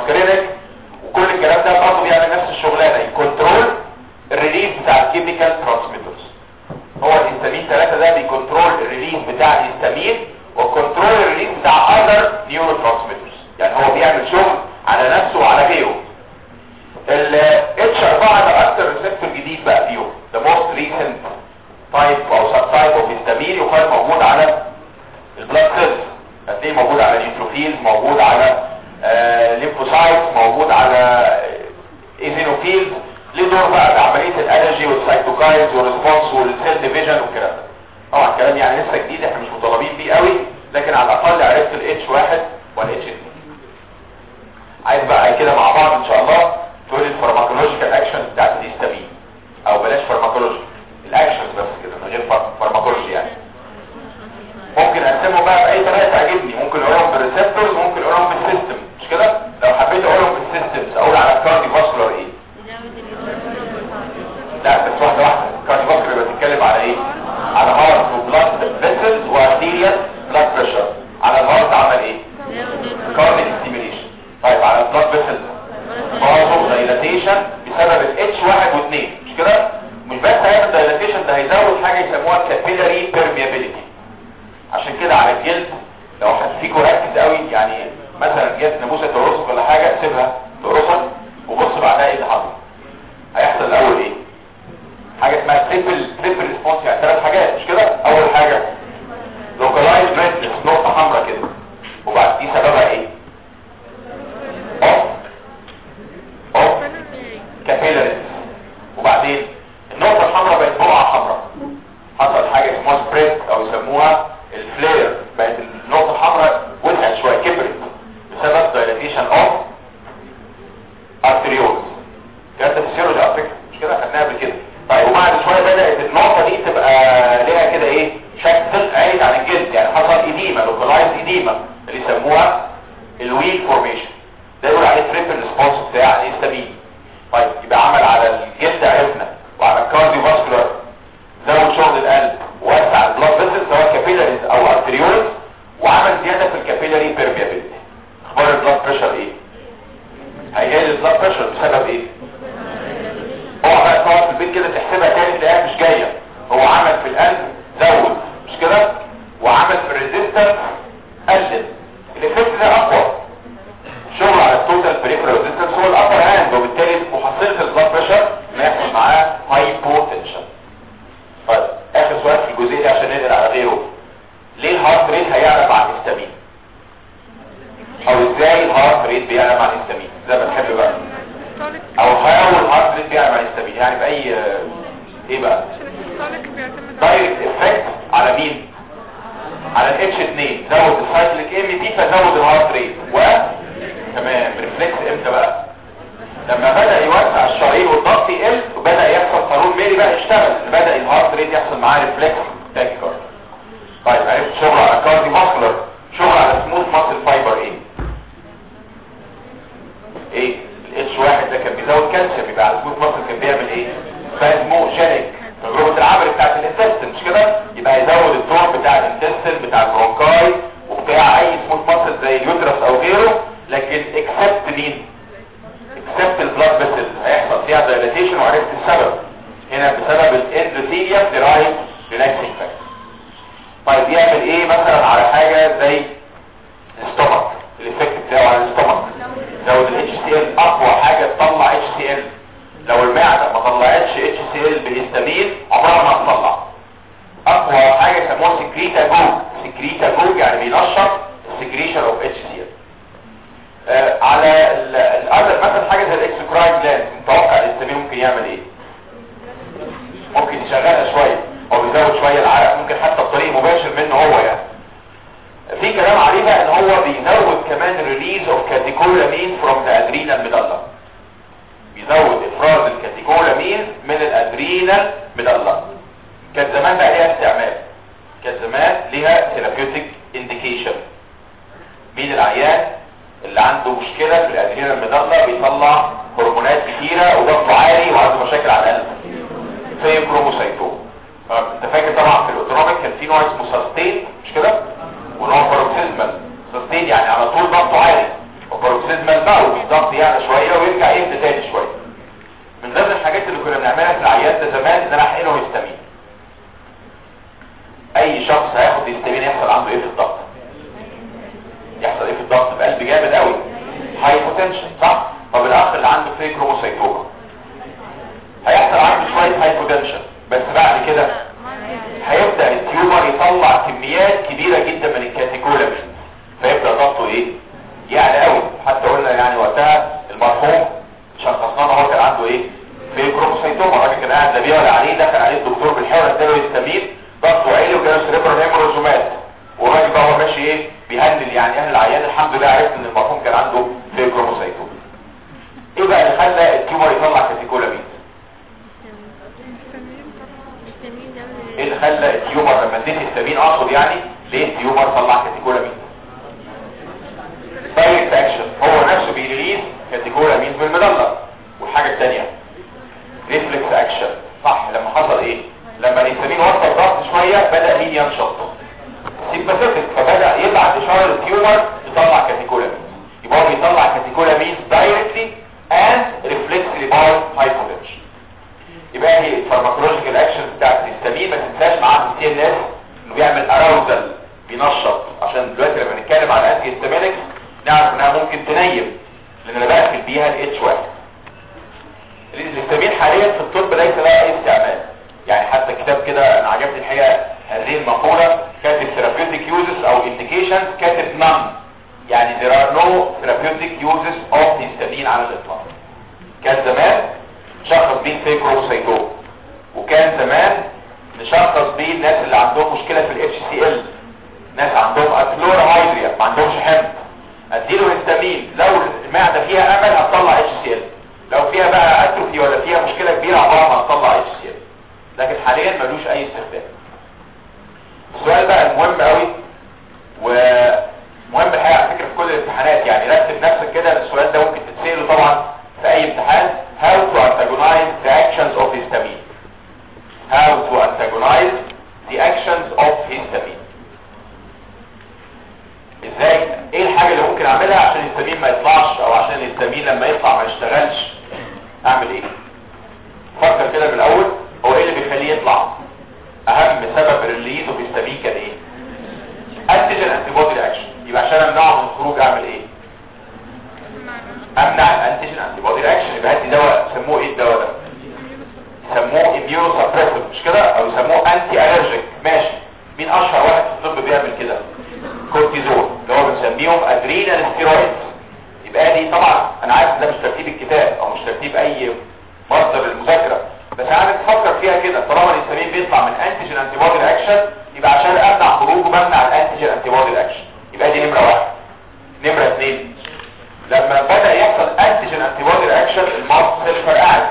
ماسكرينك وكل الكلام ده برضه بيعمل نفس الشغلانه يكنترول الريليز بتاع الكيميكال ترانسميترز هو الهستامين 3 ده بيكنترول الريليز بتاع الهستامين وكنترول الريليز بتاع اذر نيورو ترانسميترز يعني هو بيعمل شغل على نفسه وعلى غيره ال H4 ده اكتر ريسبتور جديد بقى فيهم the most recent type او sub type of histamine يقال موجود على البلاد سيلز هتلاقيه موجود على النيوتروفيلز موجود على ليمفوسايتس موجود على ايزينوفيلز ليه دور بقى في عمليه الانرجي والسايتوكاينز والريسبونس والسيل ديفيجن والكلام ده طبعا الكلام يعني لسه جديد احنا مش مطالبين بيه قوي لكن على الاقل عرفت الاتش واحد والاتش 2 عايز بقى كده مع بعض ان شاء الله تقول الفارماكولوجيكال اكشنز بتاعت الهستامين او بلاش فارماكولوجي الاكشنز بس كده من غير فارماكولوجي يعني ممكن اقسمه بقى باي طريقه تعجبني ممكن اقولهم بالريسبتورز ممكن اقولهم بالسيستم مش كده لو حبيت اقولهم بالسيستمز اقول على الكاردي فاسكولار ايه لا بس واحده واحده الكاردي فاسكولار يبقى بتتكلم على ايه على هارت وبلاد فيسلز وارتيريال بلاد بريشر على الهارت عمل ايه كارديك ستيميليشن طيب على البلاد فيسلز برضه دايلاتيشن بسبب الاتش واحد واثنين مش كده مش بس هيعمل دايلاتيشن ده هيزود حاجه يسموها كابيلاري بيرميابيليتي عشان كده على الجلد لو حد فيكم ركز قوي يعني مثلا جت ناموسه تقرصك ولا حاجه سيبها تقرصك وبص بعدها ايه اللي حصل هيحصل الاول ايه حاجه اسمها تريبل تريبل ريسبونس يعني ثلاث حاجات مش كده اول حاجه لوكالايز ريدنس نقطه حمراء كده وبعد دي سببها ايه اوف اوف كابيلاريز وبعدين النقطه الحمراء بقت بقعه حمراء حصل حاجه اسمها سبريد او يسموها الفلير بقت النقطه الحمراء وسعت شويه كبرت بسبب دايلاتيشن اوف ارتريولز كانت فيسيولوجي على فكره مش كده خدناها قبل كده طيب وبعد شويه بدات النقطه دي تبقى ليها كده ايه شكل عايد عن الجلد يعني حصل ايديما لوكالايز ايديما اللي يسموها الويل فورميشن ده يقول عليه تريبل ريسبونس بتاع الهستامين طيب يبقى عمل على الجلد عرفنا وعلى الكارديو فاسكولار زود شغل القلب ووسع البلاد فيسلز سواء كابيلاريز او ارتريولز وعمل زياده في الكابيلاري بيرميابيلتي اخبار البلاد بريشر ايه هيجي البلاد بريشر بسبب ايه هو بقى تقعد في البيت كده تحسبها تاني تلاقيها مش جايه هو عمل في القلب زود مش كده وعمل في الريزيستنس قلل الايفكت ده اقوى شغل على التوتال بريفرال ريزيستنس هو الابر هاند وبالتالي محصله البلاد بريشر ما يحصل معاه هايبوتنشن طيب اخر سؤال في الجزئيه دي عشان ننقل على غيره ليه الهارت ريت هيعلى مع الهستامين او ازاي الهارت ريت بيعلى مع الهستامين زي ما تحب بقى او هيعلى الهارت ريت بيعلى مع الهستامين يعني باي ايه بقى دايركت افكت على مين على الاتش 2 زود السايكليك ام دي فزود الهارت ريت و تمام ريفلكس امتى بقى لما بدا يوسع الشرايين والضغط يقل وبدا يحصل قانون ميري بقى يشتغل بدا الهارت ريت يحصل معاه ريفلكس تاكيكارد طيب عرفت شغل على كاردي ماسكولار شغل على سموث ماسل فايبر ايه ايه الاتش واحد ده كان بيزود كالسيوم يبقى على سموث ماسل كان بيعمل ايه فازموجينيك تجربه العمل بتاعت الانتستين مش كده يبقى يزود الدور بتاع الانتستين بتاع البرونكاي وبتاع اي سموث ماسل زي اليوترس او غيره لكن اكسبت مين اكسبت البلاد فيسل هيحصل فيها دايلاتيشن وعرفت السبب هنا بسبب الاندوثيليوم ديرايف ريلاكسنج فاكتور طيب يعمل ايه مثلا على حاجه زي الاستومك الايفكت بتاعه على الاستومك لو الاتش سي ال اقوى حاجه تطلع اتش سي ال لو المعده ما طلعتش اتش سي ال بهستامين عمرها ما هتطلع اقوى حاجه يسموها سكريتا جوج سكريتا جوج يعني بينشط السكريشن اوف اتش سي ال آه على الأدر مثلا حاجة زي الاكسكراين جلاند متوقع الهستامين ممكن يعمل ايه ممكن يشغلها شوية او يزود شوية العرق ممكن حتى بطريق مباشر منه هو يعني في كلام عليه بقى ان هو بيزود كمان ريليز اوف كاتيكولامين فروم ذا ادرينال ميدالا بيزود افراز الكاتيكولامين من الادرينال ميدالا كان زمان بقى ليها استعمال كان زمان ليها ثيرابيوتيك انديكيشن مين العيان اللي عنده مشكلة في الادرينال ميدالا بيطلع هرمونات كتيرة وضغطه عالي وعنده مشاكل على القلب زي كروموسايتوم انت فاكر طبعا في الاوتونوميك كان في نوع اسمه ساستين مش كده ونوع باروكسيزمال ساستين يعني على طول ضغطه عالي وباروكسيزمال بقى ضغط يعلى شويه ويرجع يهدى تاني شويه من ضمن الحاجات اللي كنا بنعملها في العيان ده زمان ان انا احقنه هيستامين اي شخص هياخد هيستامين يحصل عنده ايه في الضغط يحصل ايه في الضغط بقلب جامد قوي هايبوتنشن صح طب الاخ اللي عنده فيه كروموسايتوما هيحصل عنده شويه هايبوتنشن بس بعد كده هيبدا التيومر يطلع كميات كبيره جدا من الكاتيكولامين فيبدا ضغطه ايه يعلى قوي حتى قلنا يعني وقتها المرحوم شخصناه هو كان عنده ايه في كروموسايتوما الراجل كان قاعد لا بيه ولا عليه دخل عليه الدكتور بالحاول اداله هيستامين ضغطه عالي وجاله سريبرال هيموروزومات والراجل بقى هو ماشي ايه بيهلل يعني اهل العيان الحمد لله عرفت ان المرحوم كان عنده في كروموسايتوما ايه بقى اللي خلى التيومر يطلع كاتيكولامين ايه اللي خلى التيومر لما اديت الهستامين اقصد يعني ليه التيومر طلع كاتيكولامين دايركت اكشن هو نفسه بيريليز كاتيكولامين في المدلة والحاجة الثانية ريفلكس اكشن صح لما حصل ايه لما الهستامين وصل الضغط شوية بدأ مين ينشط سيمباثيك فبدأ يبعت اشارة للتيومر يطلع كاتيكولامين يبقى هو بيطلع كاتيكولامين دايركتلي اند ريفلكسلي باي هايبوتنشن يبقى هي الفارماكولوجيكال اكشن بتاعت الهستامين ما تنساش معاه السي ان اس انه بيعمل اراوزل بينشط عشان دلوقتي لما نتكلم على الانتي هيستامينكس نعرف انها ممكن تنيم لان انا بقفل بيها الاتش 1 الهستامين حاليا في الطب ليس لها اي استعمال يعني حتى كتاب كده انا عجبني الحقيقه هذه المقوله كاتب ثيرابيوتيك يوزز او انديكيشنز كاتب نان يعني there are no therapeutic uses of histamine على الاطلاق كان زمان شخص بيه فيكروسايتوم وكان زمان نشخص بيه الناس اللي عندهم مشكلة في الاتش سي ال ناس عندهم اتلورا هايدريا ما عندهمش حمض اديله هستامين لو المعدة فيها امل هتطلع اتش سي ال لو فيها بقى اتروفي ولا فيها مشكلة كبيرة عمرها ما هتطلع اتش سي ال لكن حاليا ملوش اي استخدام السؤال بقى المهم قوي ومهم الحقيقة على فكرة في كل الامتحانات يعني رتب نفسك كده السؤال ده ممكن تتسأله طبعا في اي امتحان how to antagonize the actions of histamine how to antagonize the actions of histamine ازاي ايه الحاجة اللي ممكن اعملها عشان الهستامين ما يطلعش او عشان الهستامين لما يطلع ما يشتغلش اعمل ايه فكر كده من الاول هو ايه اللي بيخليه يطلع اهم سبب الريليز اوف هستامين كان ايه انتيجين انتي بودي رياكشن يبقى عشان امنعه من الخروج اعمل ايه امنع الانتيجين انتي بودي رياكشن يبقى هاتي دواء سموه ايه الدواء ده سموه اميونو سبريسيف مش كده او يسموه انتي الرجيك ماشي مين اشهر واحد في الطب بيعمل كده كورتيزون اللي هو بنسميهم ادرينال ستيرويدز يبقى دي طبعا انا عارف ده مش ترتيب الكتاب او مش ترتيب اي مصدر للمذاكره بس عايزك تفكر فيها كده طالما الهستامين بيطلع من انتيجين انتي بودي رياكشن يبقى عشان امنع خروجه بمنع الانتيجين انتي بودي رياكشن يبقى دي نمره واحد نمره اثنين لما بدأ يحصل انتيجين انتي بودي رياكشن الماست سيل فرقعت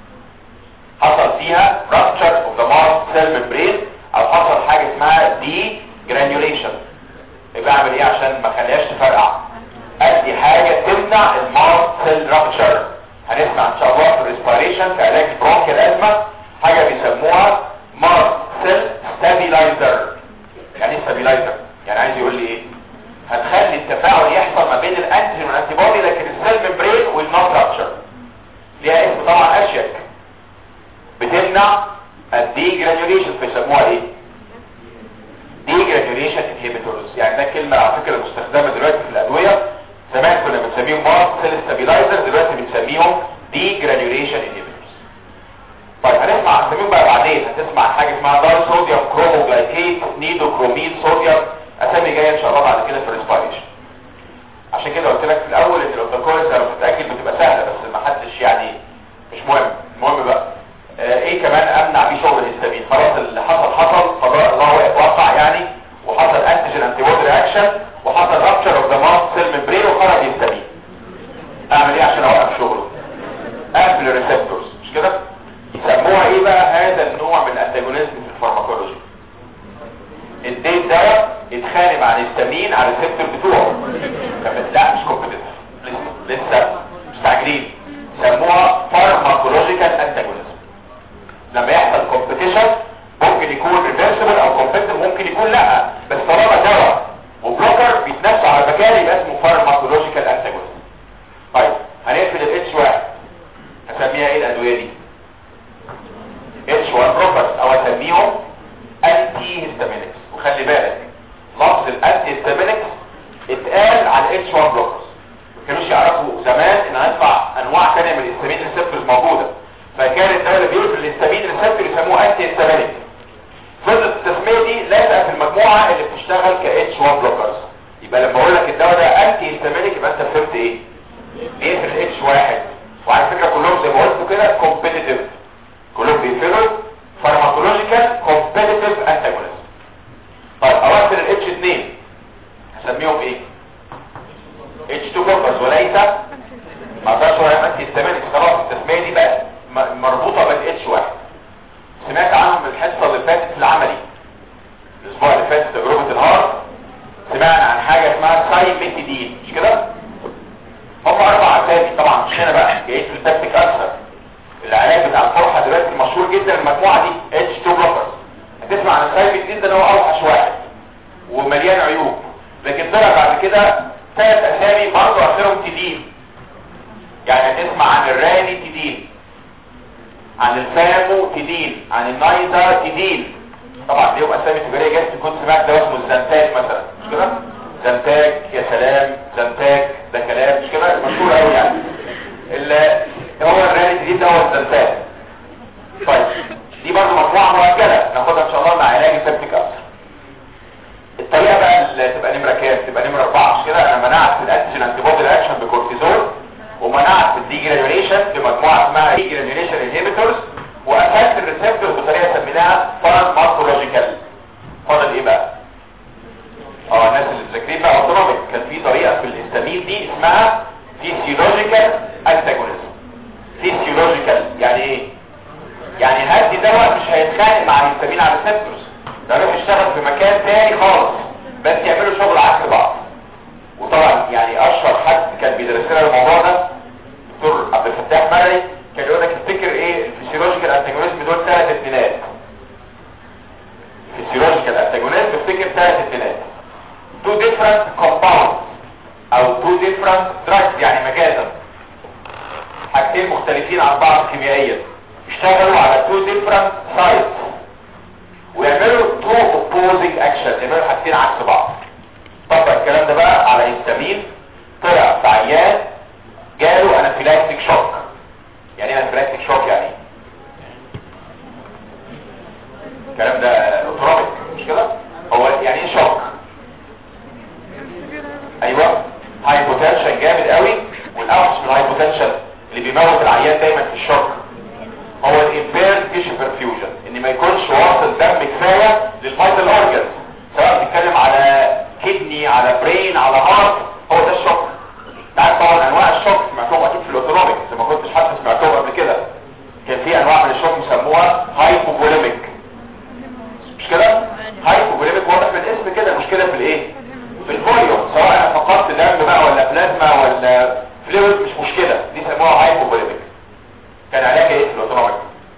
حصل فيها rupture of the mast cell membrane او حصل حاجة اسمها دي جرانيوليشن يبقى اعمل ايه عشان ما اخليهاش تفرقع ادي حاجة تمنع الماست سيل rupture هنسمع ان شاء الله في الريسبيريشن في علاج برونكيال ازمة حاجة بيسموها ماست سيل ستابيلايزر يعني ايه ستابيلايزر يعني عايز يقول لي ايه هتخلي التفاعل يحصل ما بين الانتيجين والانتي بودي لكن السيل ممبرين ويل نوت رابتشر ليها اسم طبعا اشيك بتمنع الدي جرانيوليشن فيسموها ايه دي جرانيوليشن انهبيتورز يعني ده كلمه على فكره مستخدمه دلوقتي في الادويه زمان كنا بنسميهم ماست سيل ستابيلايزر دلوقتي بنسميهم دي جرانيوليشن انهبيتورز طيب هنسمع هنسميهم بقى بعدين هتسمع حاجه اسمها داي صوديوم كروموجلايكيت نيدوكرومين صوديوم اسامي جايه ان شاء الله بعد كده في الريسبيريشن عشان كده قلت لك في الاول ان الاوتوكورس لما بتتاكد بتبقى سهله بس ما حدش يعني مش مهم المهم بقى آه ايه كمان امنع بيه شغل الهستامين خلاص اللي حصل حصل قضاء الله واقف وقع يعني وحصل انتيجين انتي بودي رياكشن وحصل رابتشر اوف ذا ماست سيل ممبرين وخرج هستامين اعمل ايه عشان اوقف شغله اقفل الريسبتورز مش كده يسموها ايه بقى هذا النوع من الانتاجونيزم في الفارماكولوجي اديت دواء يتخانق مع الهستامين على الريسبتور بتوعه لا مش كومبيتيتيف لسه لسه مستعجلين سموها فارماكولوجيكال انتاجونيزم لما يحصل كومبيتيشن ممكن يكون ريفرسبل او كومبيتيتيف ممكن يكون لا بس طالما دواء وبلوكر بيتنافسوا على مكان يبقى اسمه فارماكولوجيكال انتاجونيزم طيب هنفهم كده ما اقدرش ولا امسك الثمانية خلاص التسمية دي بقى م- مربوطة بالاتش واحد سمعت عنهم الحصة اللي فاتت في العملي الاسبوع اللي فات تجربة الهارت سمعنا عن حاجة اسمها سايميتيدين مش كده هم اربع اسامي طبعا مش هنا بقى جايين في التكتيك اكثر العلاج بتاع القرحة دلوقتي المشهور جدا المجموعة دي اتش 2 بلوكرز هتسمع عن السايميتيدين ده ان هو اوحش واحد ومليان عيوب لكن طلع بعد كده ثلاث اسامي برضه اخرهم تدين يعني هتسمع عن الراني تدين عن الفامو تدين عن النايزا تدين طبعا ليهم اسامي تجاريه جايز تكون سمعت ده اسمه الزنتاج مثلا مش كده زنتاج يا سلام زنتاج ده كلام مش كده مشهور قوي يعني ال- هو الراني تدين ده هو الزنتاج طيب دي برضه مجموعه مؤجله ناخدها ان شاء الله مع علاج السبتيك ألسر الطريقه بقى اللي تبقى نمره كام تبقى نمره 4 مش كده انا منعت الانتيجين انتي بودي رياكشن بكورتيزون ومنعت الديجرانيوليشن بمجموعه اسمها ديجرانيوليشن انهبيتورز وقفلت الريسبتور بطريقه سميناها فارماكولوجيكال فاضل ايه بقى اه الناس اللي مذاكرين بقى اوتونوميك كان في طريقه في الهستامين دي اسمها فيسيولوجيكال انتاجونيزم فيسيولوجيكال يعني ايه يعني هدي دواء مش هيتخانق مع الهستامين على الريسبتورز ده يروح يشتغل في مكان تاني خالص بس يعملوا شغل عكس بعض وطبعا يعني اشهر حد كان بيدرس لنا الموضوع ده دكتور عبد الفتاح مرعي كان يقول لك افتكر ايه الفسيولوجيكال انتاجونيزم دول ثلاث اتنينات الفسيولوجيكال انتاجونيزم افتكر ثلاث اتنينات two different compounds او two different drugs يعني مجازا حاجتين مختلفين عن بعض كيميائيا اشتغلوا على two different sites ويعملوا two opposing actions يعملوا حاجتين عكس بعض طبق الكلام ده بقى على هيستامين طلع في عيان جاله انافيلاكتيك شوك يعني ايه انافيلاكتيك شوك يعني ايه؟ الكلام ده اوتوماتيك مش كده هو يعني ايه شوك ايوه هايبوتنشن جامد قوي والاوحش من الهايبوتنشن اللي بيموت العيان دايما في الشوك هو الامبيرد تيشو برفيوجن ان ما يكونش واصل دم كفايه للفايتال اورجنز سواء بتتكلم على كدني على برين على هارت هو ده الشوك تعرف طبعا انواع الشوك سمعتهم اكيد في الاوتونوميك اذا ما كنتش حتى سمعتهم قبل كده كان في انواع من الشوك بيسموها هايبوفوليميك مش كده هايبوفوليميك واضح من الاسم كده المشكله في الايه في الفوليوم سواء انا فقدت دم بقى ولا بلازما ولا فلويد مش مشكله دي سموها هايبوفوليميك كان علاجها ايه في الاوتونوميك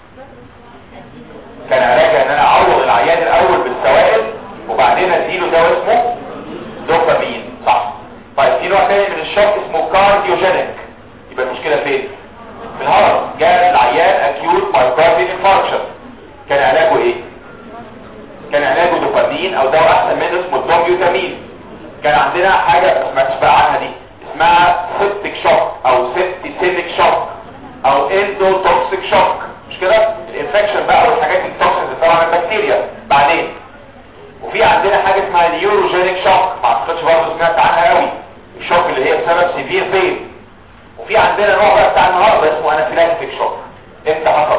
كان علاجها ان انا اعوض العيان الاول بالسوائل وبعدين اديله دواء اسمه دوبامين صح طيب في نوع تاني من الشوك اسمه كارديوجينيك يبقى المشكله فين في الهرم جاء العيان اكيوت مايوكارديال انفاركشن كان علاجه ايه كان علاجه دوبامين او دواء احسن منه اسمه الدوبيوتامين كان عندنا حاجه ما سمعتش بقى عنها دي اسمها سيبتيك شوك او سيبتيسيميك شوك او اندوتوكسيك شوك مش كده الانفكشن بقى والحاجات التوكسينز طبعا البكتيريا بعدين وفي عندنا حاجه اسمها نيوروجينيك شوك ما اعتقدش برضه سمعت عنها قوي الشوك اللي هي بسبب سيفير بين وفي عندنا نوع بقى بتاع النهارده اسمه انافيلاكتيك شوك امتى حصل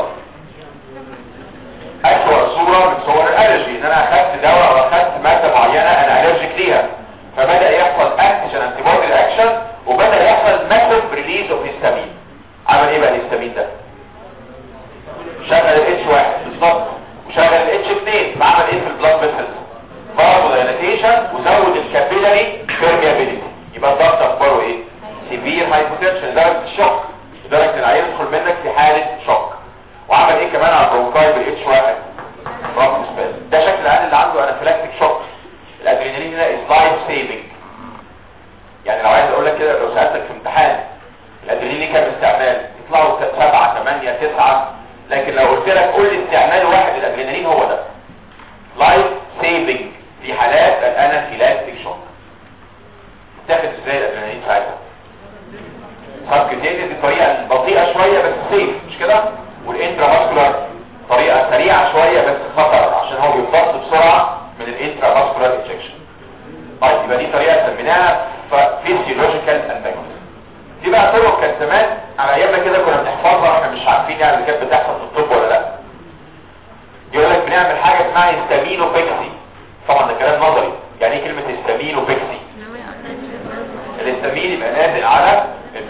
اسوأ صورة من صور الالرجي ان انا اخدت دواء او اخدت مادة معينة انا الرجيك ليها فبدأ يحصل انتيجن انتي بودي رياكشن وبدأ يحصل ماسيف ريليز اوف هيستامين عمل ايه بقى الهيستامين ده شغل الاتش واحد بالظبط وشغل الاتش 2 بعمل ايه في البلاد فيسلز برضه دايلاتيشن وزود الكابيلاري بيرميابيليتي يبقى الضغط اخباره ايه سيفير هايبوتنشن درجه الشوك لدرجه ان العيان يدخل منك في حاله شوك وعمل ايه كمان على البرونكاي بالاتش واحد برونكو سباز ده شكل العيان اللي عنده انافيلاكتيك شوك الادرينالين هنا از لايف سيفنج يعني لو عايز اقول لك كده لو سالتك في امتحان الادرينالين كام استعمال يطلعوا سبعة ثمانية تسعة لكن لو قلت لك قول لي استعمال واحد للادرينالين هو ده لايف سيفنج في حالات الانافيلاكتيك شوك تاخد ازاي الادرينالين ساعتها سبكتينيز دي طريقه بطيئه شويه بس سيف مش كده والانترافاسكولار طريقه سريعه شويه بس خطر عشان هو بيمتص بسرعه من الانترافاسكولار انجكشن طيب يبقى دي طريقه سميناها فيسيولوجيكال انتاجونيزم دي بقى طرق كانت زمان على ايامنا كده كنا بنحفظها احنا مش عارفين يعني كانت بتحصل في الطب ولا لا يقول لك بنعمل حاجه اسمها هيستامينوبيكسي طبعا ده كلام نظري يعني ايه كلمه هيستامينوبيكسي الهستامين يبقى نازل على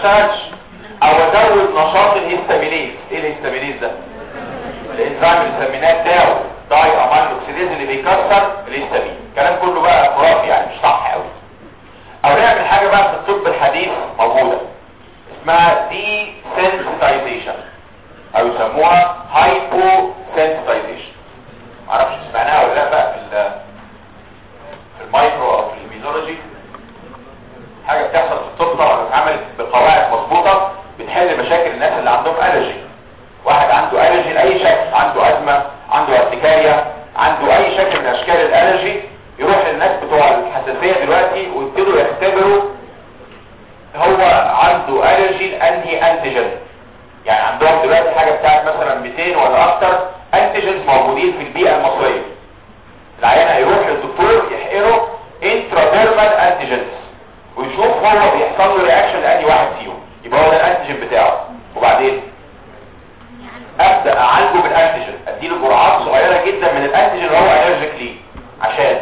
اشتغلش او ازود نشاط الهستامينيز ايه الهستامينيز ده الانزيم اللي سميناه داو داي امينو اوكسيديز اللي بيكسر الهستامين الكلام كله بقى خرافي يعني مش صح قوي او نعمل حاجه بقى في الطب الحديث موجوده اسمها دي سنسيتايزيشن او يسموها هايبو سنسيتايزيشن معرفش سمعناها ولا لا بقى في ال- في المايكرو او في الميزولوجي حاجه بتحصل في الطب طبعا اتعملت بقواعد مظبوطه بتحل مشاكل الناس اللي عندهم الرجي واحد عنده الرجي لاي شكل عنده ازمه عنده ارتكاريا عنده اي شكل من اشكال الالرجي يروح للناس بتوع الحساسيه دلوقتي ويبتدوا يختبروا هو عنده الرجي لانهي انتيجن يعني عندهم دلوقتي حاجه بتاعت مثلا 200 ولا اكتر انتيجنز موجودين في البيئه المصريه العيان هيروح للدكتور يحقنه انتراديرمال انتيجنز ويشوف هو بيحصل له رياكشن لاني واحد فيهم يبقى هو ده الانتيجين بتاعه وبعدين ابدا اعالجه بالانتيجين اديله جرعات صغيره جدا من الانتيجين اللي هو الرجيك ليه عشان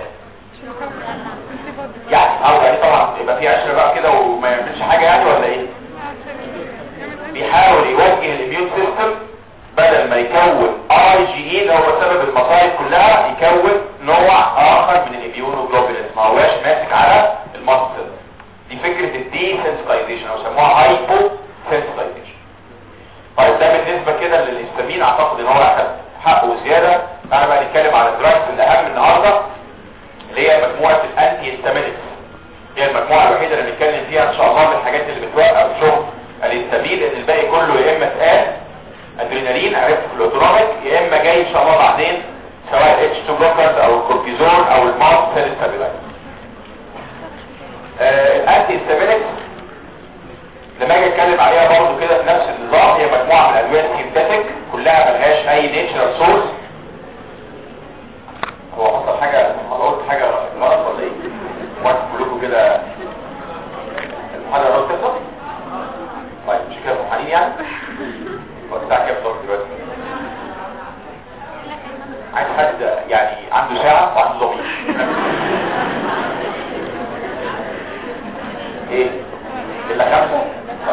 يعني او يعني طبعا يبقى في قشره بقى كده وما يعملش حاجه يعني ولا ايه بيحاول يوجه الاميون سيستم بدل ما يكون اي جي اي اللي هو سبب المصايب كلها يكون نوع اخر من الاميونوجلوبولينز ما هواش ماسك على المصل دي فكرة الدي سنسيتايزيشن او سموها هايبو سنسيتايزيشن طيب ده بالنسبة كده للهستامين اعتقد ان هو اخد حقه زيادة انا بقى نتكلم على الدراجز الاهم النهاردة اللي هي مجموعة الانتي هيستامينكس هي المجموعة الوحيدة اللي بنتكلم فيها ان شاء الله من الحاجات اللي بتوقف شغل الهستامين لان الباقي كله يا اما اتقال ادرينالين عرفت في الاوتونوميك يا اما جاي ان شاء الله بعدين سواء الاتش 2 بلوكرز او الكورتيزون او الماست سيل ستابيلايزر الانتي هيستامينكس لما اجي اتكلم عليها برضه كده في نفس النظام هي مجموعه من الادويه السينثيتك كلها ملهاش اي نيتشرال سورس هو حصل حاجه انا قلت حاجه غلط ولا ايه؟ وانتوا كلكم كده المحاضره غلط كده طيب مش كده فرحانين يعني؟ هو الساعه كام بالظبط دلوقتي؟ عايز حد يعني عنده ساعه وعنده ضمير ايه الا خمسة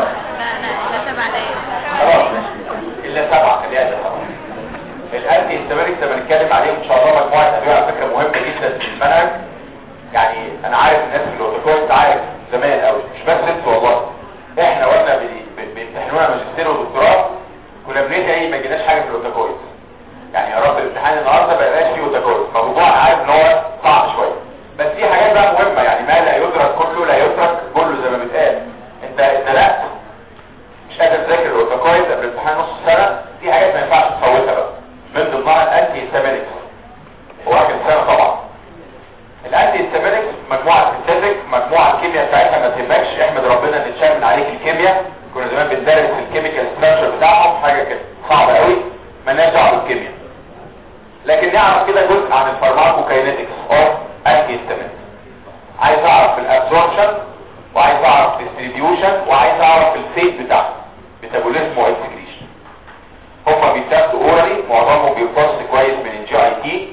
خلاص الا سبعة خليها ده خلاص الانتي هيستامينكس لما نتكلم عليهم ان شاء الله مجموعه ادويه على فكره مهمه جدا في المنهج يعني انا عارف الناس اللي الاوتوكويت عارف زمان قوي مش بس انتوا والله احنا واحنا بي- بيمتحنونا ماجستير ودكتوراه كنا بندعي ما يجيناش حاجه في الاوتوكويت يعني يا رب الامتحان النهارده ما يبقاش فيه اوتوكويت موضوع انا عارف ان هو صعب شويه بس في حاجات بقى مهمه يعني ما لا يدرك كله لا يترك كله زي ما بيتقال انت اتزنقت مش قادر تذاكر الاوتوكويت قبل امتحان نص سنه في حاجات ما ينفعش تفوتها بقى من ضمنها الانتي هيستامينكس هو اخر سنه طبعا الانتي هيستامينكس مجموعه سينثيتك مجموعه الكيمياء بتاعتها ما تهمكش احمد ربنا ان اتشال من عليك الكيمياء كنا زمان بندرس الكيميكال ستراكشر بتاعهم حاجه كده صعبه قوي مالناش دعوه بالكيمياء لكن نعرف كده جزء عن الفارماكوكاينetics اوف انتي هيستامينكس عايز اعرف الابزوربشن وعايز اعرف الديستريبيوشن وعايز اعرف الفيت بتاعه ميتابوليزم واكسكريشن هما بيتاخدوا اورالي معظمهم بيمتص كويس من الجي اي تي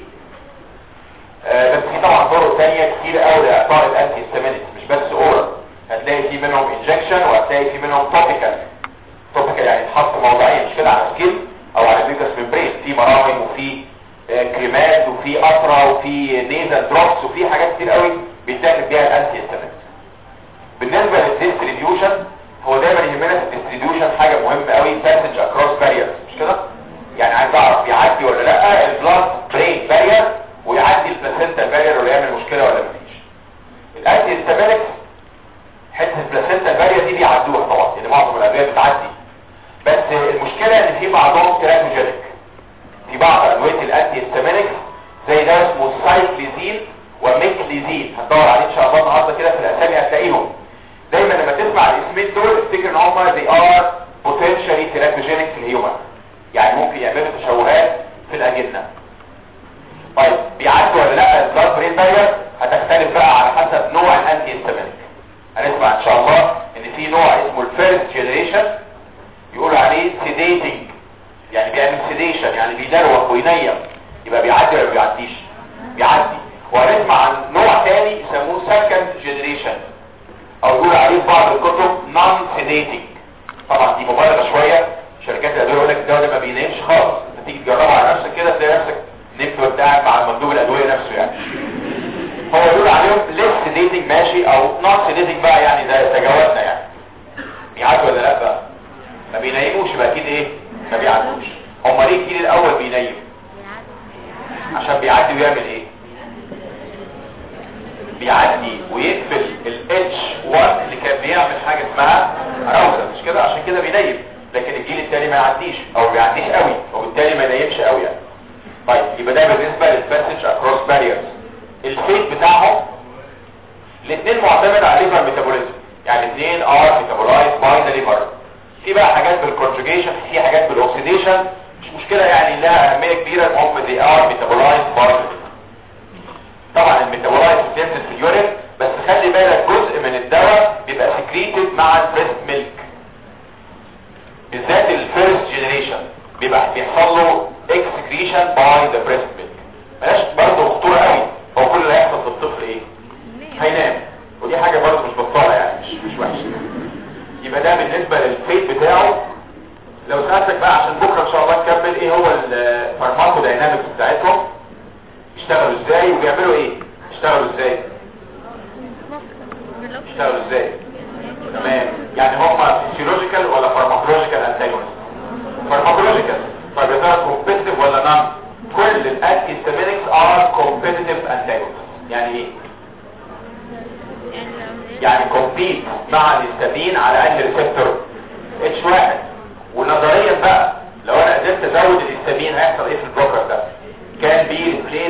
آه بس في طبعا طرق تانية كتير قوي لاعطاء الانتي هيستامينكس مش بس اورال هتلاقي في منهم انجكشن وهتلاقي في منهم توبيكال توبيكال يعني تحط موضعيا مش كده على سكين او على بيكس ممبرين في مراهم وفي آه كريمات وفي قطره وفي نيزل دروبس وفي حاجات كتير قوي بيتاخد بيها الانتي هيستامينكس بالنسبه للديستريبيوشن هو دايما يهمنا في الديستريبيوشن حاجه مهمه قوي باسج اكروس باريرز مش كده يعني عايز اعرف يعدي ولا لا البلاد برين بارير ويعدي البلاسينتا بارير ولا يعمل مشكله ولا مفيش الانتي هيستامينكس حته البلاسينتا بارير دي بيعدوها طبعا لان معظم الادويه بتعدي بس المشكله ان في بعضهم تيراتوجينيك في بعض ادويه الانتي هيستامينكس زي ده اسمه سايكليزين وميكليزين هتدور عليه ان شاء الله النهارده كده في الاسامي هتلاقيهم دايما لما تسمع الاسمين دول افتكر ان هم they are potentially teratogenic في الهيومن يعني ممكن يعملوا تشوهات في الاجنه طيب بيعدوا ولا لا البلاد برين بارير هتختلف بقى على حسب نوع الانتي هيستامينك هنسمع ان شاء الله ان في نوع اسمه الفيرست جنريشن يقولوا عليه سيديتنج يعني بيعمل سيديشن يعني بيدروخ وينيم يبقى بيعدي ولا بيعديش بيعدي وهنسمع عن نوع تاني يسموه سكند جنريشن او يقول عليه في بعض الكتب نون سيديتنج طبعا دي مبالغه شويه شركات الادويه يقول لك الدواء ده ما بينامش خالص انت تيجي تجربه على نفسك كده تلاقي نفسك نمت وانت قاعد مع مندوب الادويه نفسه يعني هو يقول عليهم ليس سيديتنج ماشي او نوت سيديتنج بقى يعني ده تجاوزنا يعني بيعدوا ولا لا بقى ما بينيموش يبقى اكيد ايه ما بيعدوش هم ليه الجيل الاول بينيم عشان بيعدي ويعمل ايه بيعدي ويقفل ال H1 اللي كان بيعمل حاجة اسمها راوزر مش كده عشان كده بينيم لكن الجيل التاني ما يعديش او بيعديش قوي وبالتالي ما ينيمش قوي يعني طيب يبقى ده بالنسبة للباسج اكروس باريرز الفيت بتاعهم الاثنين معتمد على ليفر ميتابوليزم يعني الاثنين ار ميتابولايز باي ذا ليفر في بقى حاجات بالكونجوجيشن في حاجات بالاكسيديشن مش مشكلة يعني لها اهمية كبيرة المهم دي ار ميتابولايز باي طبعا الميتابولايز بتنزل في اليورين بس خلي بالك جزء من الدواء بيبقى سكريتد مع البريست ميلك بالذات الفيرست جينيريشن بيبقى بيحصل له اكسكريشن باي ذا بريست ميلك ملاش برضه خطوره قوي هو كل اللي هيحصل في الطفل ايه هينام ودي حاجه برضه مش بطاله يعني مش مش وحشه يبقى ده بالنسبه للفيت بتاعه لو سالتك بقى عشان بكره ان شاء الله نكمل ايه هو الفارماكو داينامكس بتاعتهم يشتغلوا ازاي وبيعملوا ايه يشتغلوا ازاي يشتغلوا ازاي تمام يعني هم فيسيولوجيكال ولا فارماكولوجيكال انتاجونست فارماكولوجيكال طيب يا ترى كومبيتيتيف ولا نون كل الانتي هيستامينكس ار كومبيتيتيف انتاجونست يعني ايه يعني كومبيت مع الهستامين على انهي ريسبتور اتش واحد ونظريا بقى لو انا قدرت ازود الهستامين هيحصل ايه في البروكر ده كان بي ريبليس